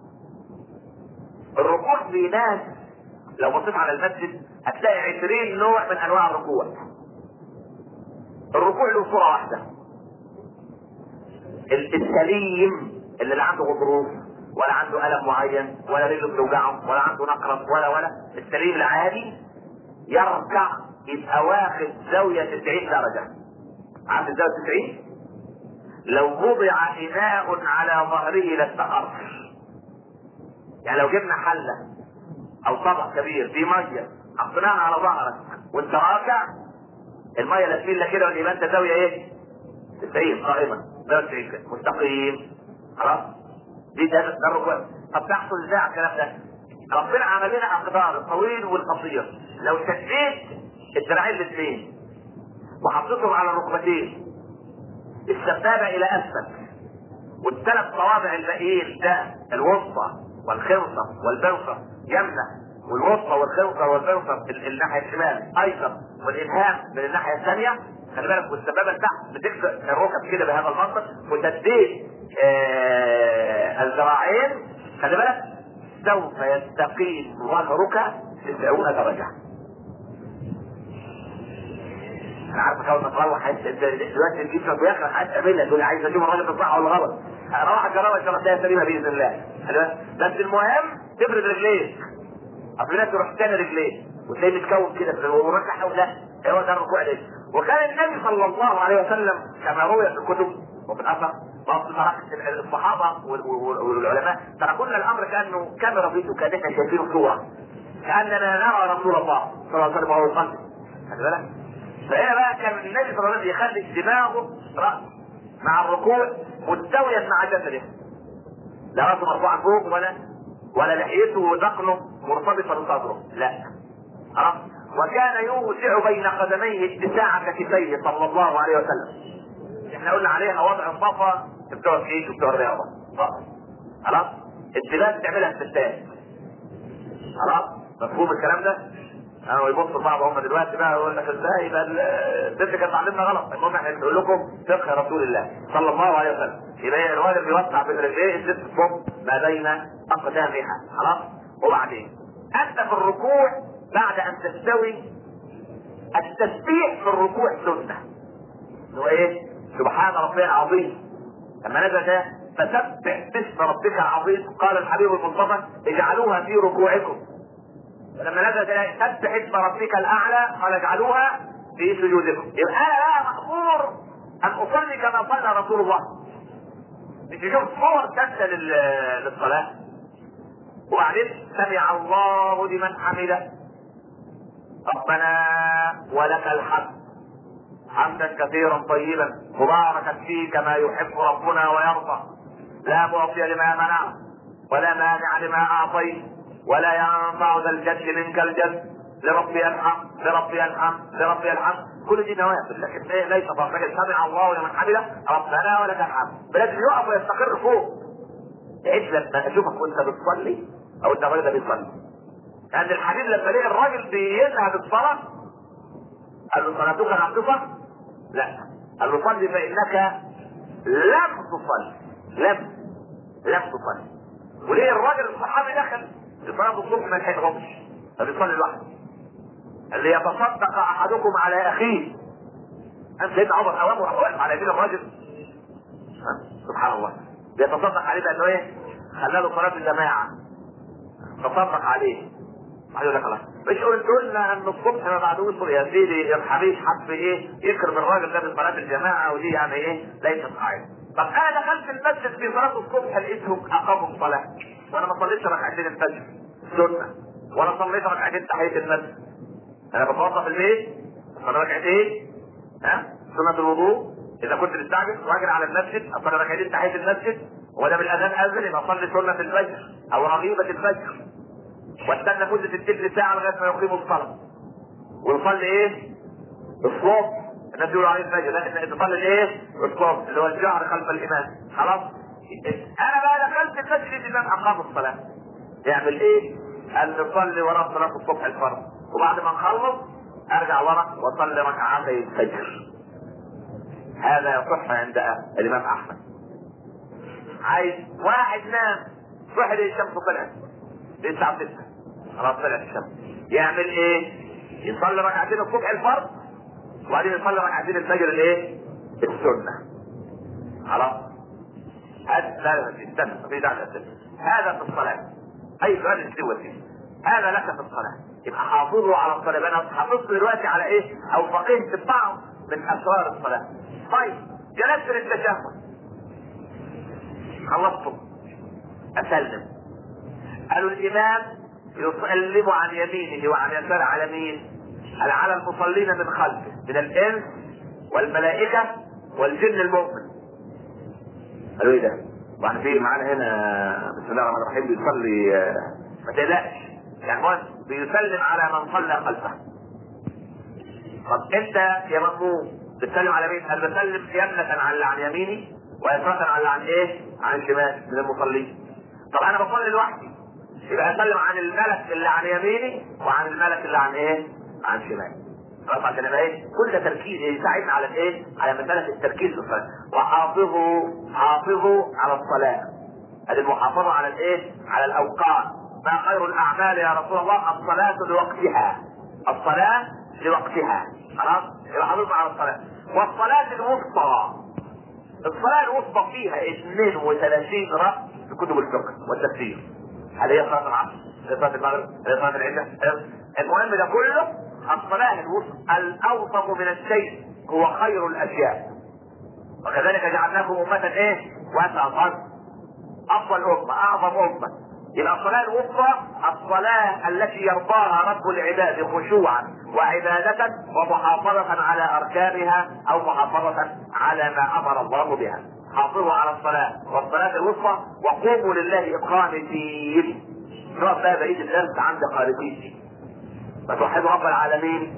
الركوع في ناس لو بصيت على المسجد هتلاقي 20 نوع من انواع الركوع الركوع له صورة واحدة السليم اللي لا عنده غضروف ولا عنده ألم معين ولا رجله بتوجعه ولا عنده نقرس ولا ولا السليم العادي يركع يبقى واخد زاوية 90 درجة عارف الزاوية 90 لو وضع إناء على ظهره لاستقر يعني لو جبنا حلة أو طبق كبير فيه مية حطيناها على ظهرك وانت راكع الميه لا تميل كده ولا يبقى انت زاويه ايه؟ 90 قائمه 190 كده مستقيم خلاص دي ده ده الركوع طب تحصل ازاي على الكلام ده؟ ربنا عمل لنا اقدار الطويل والقصير لو شديت الذراعين الاثنين وحطيتهم على الركبتين السبابه الى اسفل والثلاث صوابع الباقيين ده الوسطى والخنصه والبوصه يمنى والوسطى والخنصه والبوصه الناحيه الشمال ايسر والابهام من الناحيه الثانيه خلي بالك والسبابه تحت بتكسر الركب كده بهذا المنطق وتديه آه الذراعين خلي بالك سوف يستقيم ظهرك 90 درجه انا عارف اول ما تروح دلوقتي الجسم بيخرج هتقابلها تقول عايز اشوف الراجل الصح ولا غلط اروح اجربها ان شاء الله تلاقيها سليمه باذن الله بس المهم تفرد رجليك اصل الناس تروح تاني رجليه وتلاقيه متكون كده وركع لا هو ده الركوع ده وكان النبي صلى الله عليه وسلم كما روي في الكتب وفي الاثر الصحابه والعلماء تركنا الامر كانه كاميرا فيديو كان احنا شايفينه صوره كاننا نرى رسول الله صلى الله عليه وسلم وهو يصلي خلي بالك فهنا بقى كان النبي صلى الله عليه وسلم يخلي دماغه راس مع الركوع مستويا مع جسده لا راسه مرفوعه فوق ولا ولا لحيته ودقنه مرتبطه بصدره لا خلاص وكان يوسع بين قدميه اتساع كتفيه صلى الله عليه وسلم احنا قلنا عليها وضع الصفا بتوع الجيش وبتوع الرياضه خلاص السباق تعملها الستات خلاص مفهوم الكلام ده انا يبصوا لبعض هم دلوقتي بقى يقول لك ازاي يبقى البنت كانت معلمنا غلط المهم احنا بنقول لكم فقه رسول الله صلى الله عليه وسلم يبقى الراجل بيوسع بين رجليه الست تصب ما بين اقدامها خلاص وبعدين انت في الركوع بعد ان تستوي التسبيح في الركوع سنه هو ايه؟ سبحان ربي العظيم لما نزل ده فسبح باسم ربك العظيم قال الحبيب المصطفى اجعلوها في ركوعكم ولما نزل ده سبح اسم ربك الاعلى قال اجعلوها في سجودكم يبقى انا بقى مامور ان اصلي كما صلى رسول الله مش نشوف صور ثابته للصلاه وبعدين سمع الله لمن حمده ربنا ولك الحمد حمدا كثيرا طيبا مباركا فيه كما يحب ربنا ويرضى لا معطي لما منع ولا مانع لما اعطيت ولا ينفع ذا الجد منك الجد لربي الحمد لربي الحمد لربي الحمد كل دي نوافل لكن ليس فقط سمع الله لمن حمده ربنا ولك الحمد لازم يقف ويستقر فوق تعيش لما اشوفك وانت بتصلي او انت الراجل ده بيصلي لان الحبيب لما لقى الراجل بيذهب الصلاه قال له صلاتك ناقصه لا قال له صلي فانك لم تصلي لم لم تصلي وليه الراجل الصحابي دخل في صلاه الصبح ما لحقهمش فبيصلي لوحده اللي يتصدق احدكم على اخيه أم سيدنا عمر اوامر واقف على يمين الراجل سبحان الله بيتصدق عليه بانه ايه؟ خلى له صلاه الجماعه تصدق عليه يقول لك خلاص مش قلت لنا ان الصبح ما بعدوش يا سيدي الحبيب حب ايه يكرم الراجل ده بصلاه الجماعه ودي يعني ايه ليست قاعده طب انا دخلت المسجد في صلاه الصبح لقيتهم اقاموا الصلاه وانا ما صليتش ركعتين الفجر سنه ولا صليت ركعتين تحيه المسجد انا بتوضا في البيت اصلي ركعتين ها سنه الوضوء اذا كنت مستعجل راجل على المسجد اصلي ركعتين تحيه المسجد ولا بالاذان اذن يبقى اصلي سنه الفجر او رغيبه الفجر واستنى مدة التلت ساعة لغاية ما يقيموا الصلاة. ونصلي ايه؟ الصوت الناس يقولوا عليه الفجر لا احنا نصلي الايه؟ الصوت اللي هو الجهر خلف الإمام خلاص؟ أنا بقى دخلت المسجد الإمام أقام الصلاة. يعمل ايه؟ قال نصلي وراه صلاة الصبح الفرض وبعد ما نخلص أرجع ورا وأصلي ركعتي الفجر. هذا يصح عند الإمام أحمد. عايز واحد نام صحي الشمس طلعت الساعة 6 خلاص طلعت الشمس يعمل ايه؟ يصلي ركعتين الصبح الفرض وبعدين يصلي ركعتين الفجر الايه؟ السنة خلاص هذا لا لا استنى في داعي هذا في الصلاة أي سؤال استوى فيه هذا لك في الصلاة يبقى حافظوا على الصلاة يبقى أنا حافظت دلوقتي على إيه؟ أو فقهت بعض من أسرار الصلاة طيب جلست للتشهد خلصتم أسلم قالوا الامام يسلم عن يمينه وعن يسار على مين؟ قال على المصلين من خلفه من الانس والملائكه والجن المؤمن. قالوا ايه ده؟ واحد في معانا هنا بسم الله الرحمن الرحيم بيصلي ما تقلقش يعني هو بيسلم على من صلى خلفه. طب انت يا مأموم بتسلم على مين؟ قال بسلم يمنة عن اللي عن يميني ويسرة عن اللي عن ايه؟ عن شمال من المصلين. طب انا بصلي لوحدي يبقى اسلم عن الملك اللي عن يميني وعن الملك اللي عن ايه؟ عن شمالي. خلاص عشان يبقى ايه؟ كل تركيز يساعدنا على الايه؟ على مسألة التركيز في الصلاة. وحافظوا حافظوا على الصلاة. هذه المحافظة على الايه؟ على الأوقات. ما خير الأعمال يا رسول الله؟ الصلاة لوقتها. الصلاة لوقتها. خلاص؟ يبقى حافظنا على الصلاة. والصلاة الوسطى. الصلاة الوسطى فيها 32 رأس في كتب الفقه والتفسير. هل هي صلاة العصر؟ هل هي صلاة المغرب؟ هل هي صلاة العشاء؟ المهم ده كله الصلاة الوسطى الأوسط من الشيء هو خير الأشياء. وكذلك جعلناكم أمة إيه؟ وسطا. أفضل أمة، أعظم أمة. يبقى الصلاة الوسطى الصلاة التي يرضاها رب العباد خشوعا وعبادة ومحافظة على أركانها أو محافظة على ما أمر الله بها. حافظوا على الصلاة والصلاة الوسطى وقوموا لله قانتين. نقف بقى بقية الدرس عند قانتين. فتوحدوا رب العالمين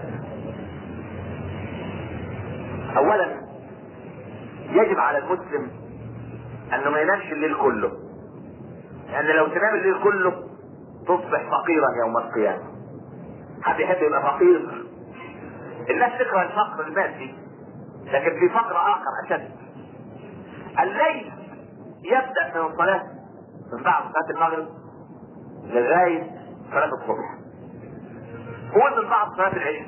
اولا يجب على المسلم انه ما ينامش الليل كله لان لو تنام الليل كله تصبح فقيرا يوم القيامه حد يحب يبقى فقير الناس تكره الفقر المادي لكن في فقر اخر اشد الليل يبدا من الصلاه من بعد صلاه المغرب لغايه صلاه الصبح قول من بعد صلاه العشاء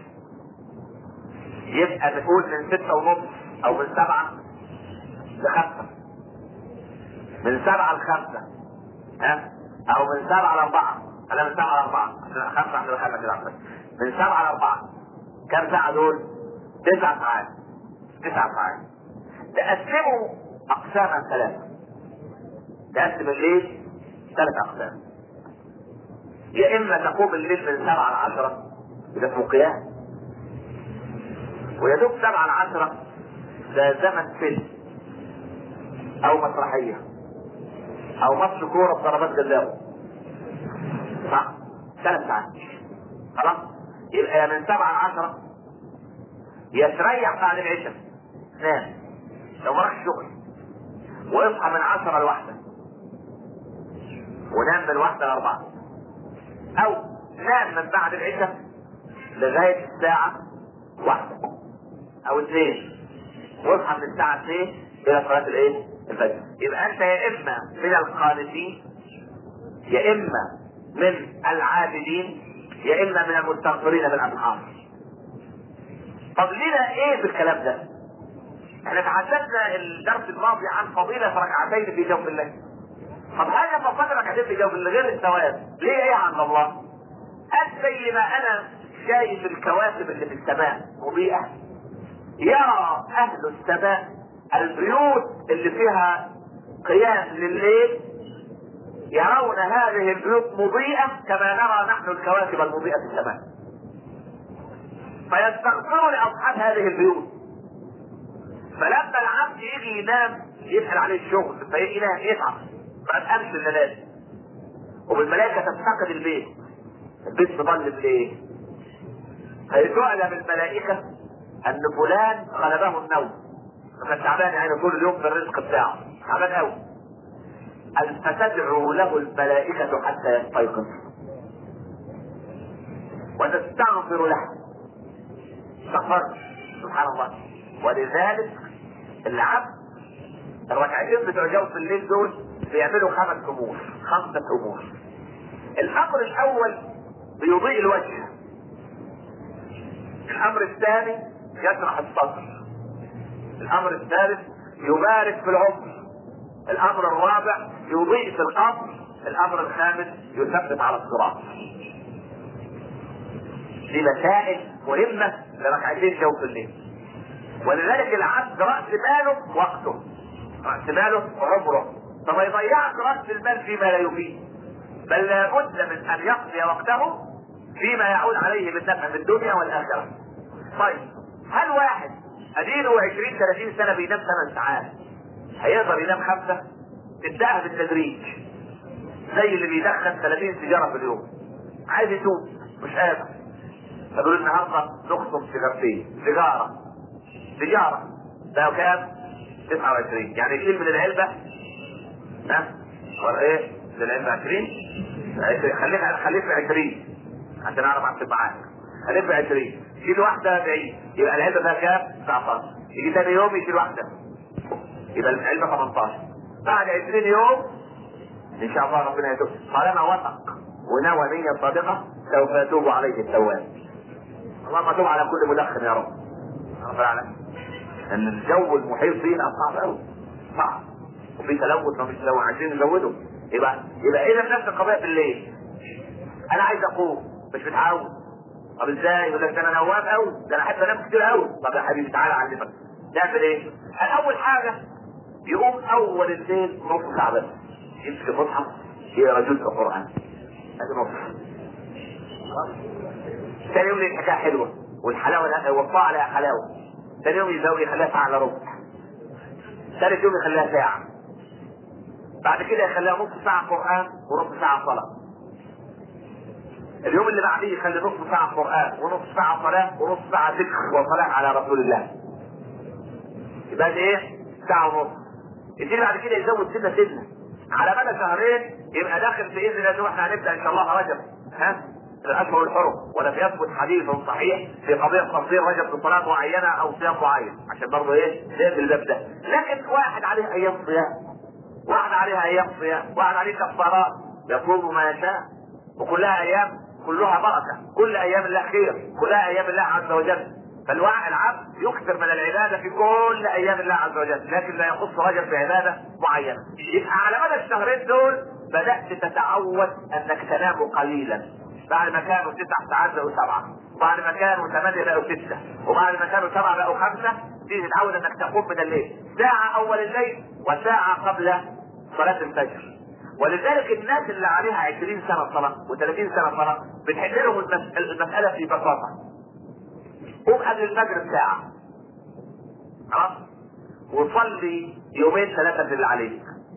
يبقى نقول من ستة ونص او من سبعة لخمسة من سبعة لخمسة ها او من سبعة لاربعة انا من سبعة لاربعة خمسة احنا دخلنا كده أحسن. من سبعة لاربعة كم ساعة دول؟ تسع ساعات تسع ساعات تقسموا اقساما ثلاثة تقسم الليل ثلاث اقسام يا اما تقوم الليل من سبعة لعشرة ده اسمه قيام ويدوب سبعة لعشرة ده زمن فيلم او مسرحية او ماتش كورة بضربات جزاء صح ثلاث ساعات خلاص يبقى يا من سبعة لعشرة يتريح بعد العشاء نام لو ما راحش شغل ويصحى من عشرة لواحدة ونام من واحدة لأربعة أو نام من بعد العشاء لغاية الساعة واحدة أو اثنين واصحى من الساعة اثنين إلى صلاة الإيه؟ الفجر يبقى أنت يا إما من القانتين يا إما من العابدين يا إما من المستغفرين بالأسحار طب لنا إيه بالكلام ده؟ احنا تحدثنا الدرس الماضي عن فضيلة ركعتين في جوف الليل. طب هل فضلت ركعتين في جوف الليل غير الثواب؟ ليه ايه عند الله؟ قد زي ما انا شايف الكواكب اللي في السماء مضيئة يرى اهل السماء البيوت اللي فيها قيام لليل يرون هذه البيوت مضيئة كما نرى نحن الكواكب المضيئة في السماء. فيستغفروا لاصحاب هذه البيوت فلما العبد يجي ينام يسأل عليه الشغل فينام يتعب ما تقامش الليل وبالملائكة تفتقد البيت البيت مضلم ليه؟ فيعلم الملائكة أن فلان غلبه النوم فكان تعبان يعني طول اليوم في الرزق بتاعه تعبان قوي فتدعو له الملائكة حتى يستيقظ وتستغفر له استغفرت سبحان الله ولذلك العبد الركعتين بتوع جوف الليل دول بيعملوا خمس امور خمسة امور الامر الاول بيضيء الوجه الامر الثاني يشرح الصدر الامر الثالث يبارك في العمر الامر الرابع يضيء في القبر الامر الخامس يثبت على الصراط دي مسائل مهمة لركعتين جوف الليل ولذلك العبد رأس ماله وقته رأس ماله عمره فما يضيعش رأس المال فيما لا يفيد بل لابد من أن يقضي وقته فيما يعود عليه بالنفع في الدنيا والآخرة طيب هل واحد أديله 20 30 سنة بينام 8 ساعات هيقدر ينام خمسة؟ ابدأها بالتدريج زي اللي بيدخن 30 سيجارة في اليوم عايز يتوب مش قادر فدول النهارده نخصم سيجارتين سيجارة سيجارة ده كام؟ 29 يعني يشيل من العلبة ها؟ ولا ايه؟ من العلبة 20 خليك خليك في 20 عشان اعرف احسب معاك خليك في 20 شيل واحدة 40 يبقى العلبة فيها كام؟ 19 يجي ثاني يوم يشيل واحدة يبقى العلبة 18 بعد 20 يوم ان شاء الله ربنا يتوب طالما وثق ونوى نية صادقة سوف يتوب عليه التواب اللهم تب على كل مدخن يا رب رب العالمين ان الجو المحيط بينا صعب قوي صعب وفي تلوث ومفيش تلوث عايزين نزوده يبقى يبقى اذا نفس القضيه بالليل انا عايز اقوم مش متعود طب ازاي يقول لك ده انا نواب قوي ده انا احب انام كتير قوي طب يا حبيبي تعالى اعلمك نعمل ايه؟ اول حاجه يقوم اول الليل نص ساعه بس يمسك المصحف يقرا جزء قران هذا نص ثاني يوم الحكايه حلوه والحلاوه والطاعه لها حلاوه ثاني يوم يزود يخليها ساعه الا ربع ثالث يوم يخليها ساعه بعد كده يخليها نص ساعه قران وربع ساعه صلاه اليوم اللي بعديه يخلي نص ساعه قران ونص ساعه صلاه ونص ساعه ذكر وصلاه على رسول الله يبقى دي ايه ساعه ونص يبتدي بعد كده يزود سنه سنه على مدى شهرين يبقى داخل باذن الله واحنا هنبدا ان شاء الله رجب ها الاشهر الحرم ولم يثبت حديث صحيح في قضيه تفصيل رجب بصلاه معينه او صيام معين عشان برضه ايه نقفل الباب ده لكن واحد عليه ايام صيام واحد عليها ايام صيام واحد عليه كفارات يصوم ما يشاء وكلها ايام كلها بركه كل ايام الله خير كلها ايام الله عز وجل فالوعي العبد يكثر من العباده في كل ايام الله عز وجل لكن لا يخص رجل بعباده معينه يبقى على مدى الشهرين دول بدات تتعود انك تنام قليلا بعد ما كانوا تسع ساعات بقوا سبعه وبعد ما كانوا ثمانيه بقوا سته وبعد ما كانوا سبعه بقوا خمسه تيجي تتعود انك تقوم من الليل ساعه اول الليل وساعه قبل صلاه الفجر ولذلك الناس اللي عليها 20 سنه صلاه و30 سنه صلاه بتحل لهم المس- المساله في بساطه قوم قبل الفجر بساعه خلاص وصلي يومين ثلاثه في اللي عليك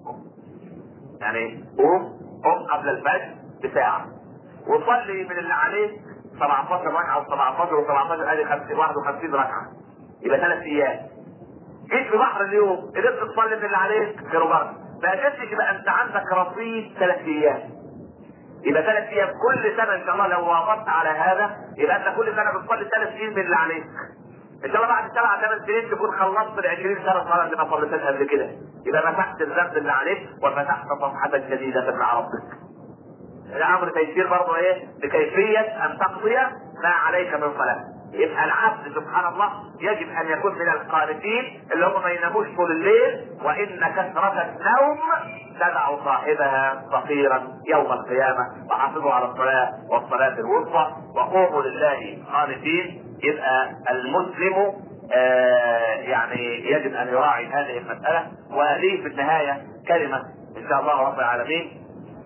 يعني قوم قوم قبل الفجر بساعه وصلي من اللي عليك 17 ركعه و17 و17 ادي 51 ركعه يبقى ثلاث ايام جيت في بحر اليوم قدرت تصلي من اللي عليك خير وبركه ما قدرتش يبقى انت عندك رصيد ثلاث ايام يبقى ثلاث ايام كل سنه ان شاء الله لو واظبت على هذا يبقى انت كل سنه بتصلي ثلاث سنين من اللي عليك ان شاء الله بعد سبع ثمان سنين تكون خلصت ال 20 سنه صلاه اللي ما صليتهاش قبل كده يبقى مسحت الذنب اللي عليك وفتحت صفحه جديده مع ربك الامر تيسير برضه ايه بكيفيه ان تقضي ما عليك من صلاه يبقى العبد سبحان الله يجب ان يكون من القانتين اللي هم ما يناموش طول الليل وان كثره النوم تدع صاحبها صغيرا يوم القيامه وحافظوا على الصلاه والصلاه الوسطى وقوموا لله قانتين يبقى المسلم آه يعني يجب ان يراعي هذه المساله ولي في النهايه كلمه ان شاء الله رب العالمين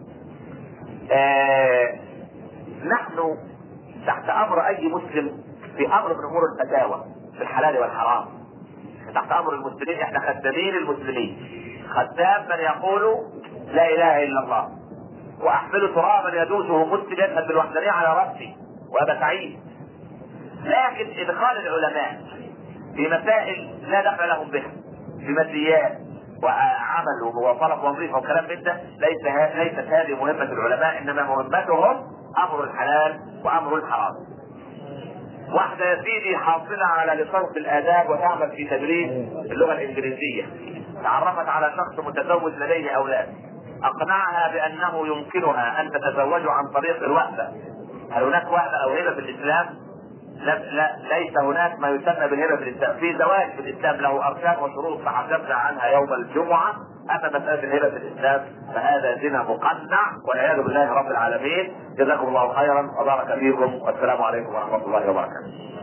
آه نحن تحت امر اي مسلم في امر من امور الفتاوى في الحلال والحرام تحت امر المسلمين احنا خدامين المسلمين خدام من يقول لا اله الا الله واحمل ترابا يدوسه مسلم يشهد بالوحدانيه على راسي وابا سعيد لكن ادخال العلماء في مسائل لا دخل لهم بها في مسيات وعمل ومواصلة وظيفة وكلام من ده ليس ه- ليست هذه مهمة العلماء انما مهمتهم امر الحلال وامر الحرام. واحدة يا سيدي حاصلة على لصرف الآداب وتعمل في تدريس اللغة الإنجليزية. تعرفت على شخص متزوج لديه أولاد. أقنعها بأنه يمكنها أن تتزوج عن طريق الوهبة. هل هناك وهبة أو هبة في الإسلام؟ لا, لا ليس هناك ما يسمى بالهبه في الاسلام، في زواج في الاسلام له اركان وشروط تحدثنا عنها يوم الجمعه، اما مساله الهبه في الاسلام فهذا زنا مقنع والعياذ بالله رب العالمين، جزاكم الله خيرا وبارك فيكم والسلام عليكم ورحمه الله وبركاته.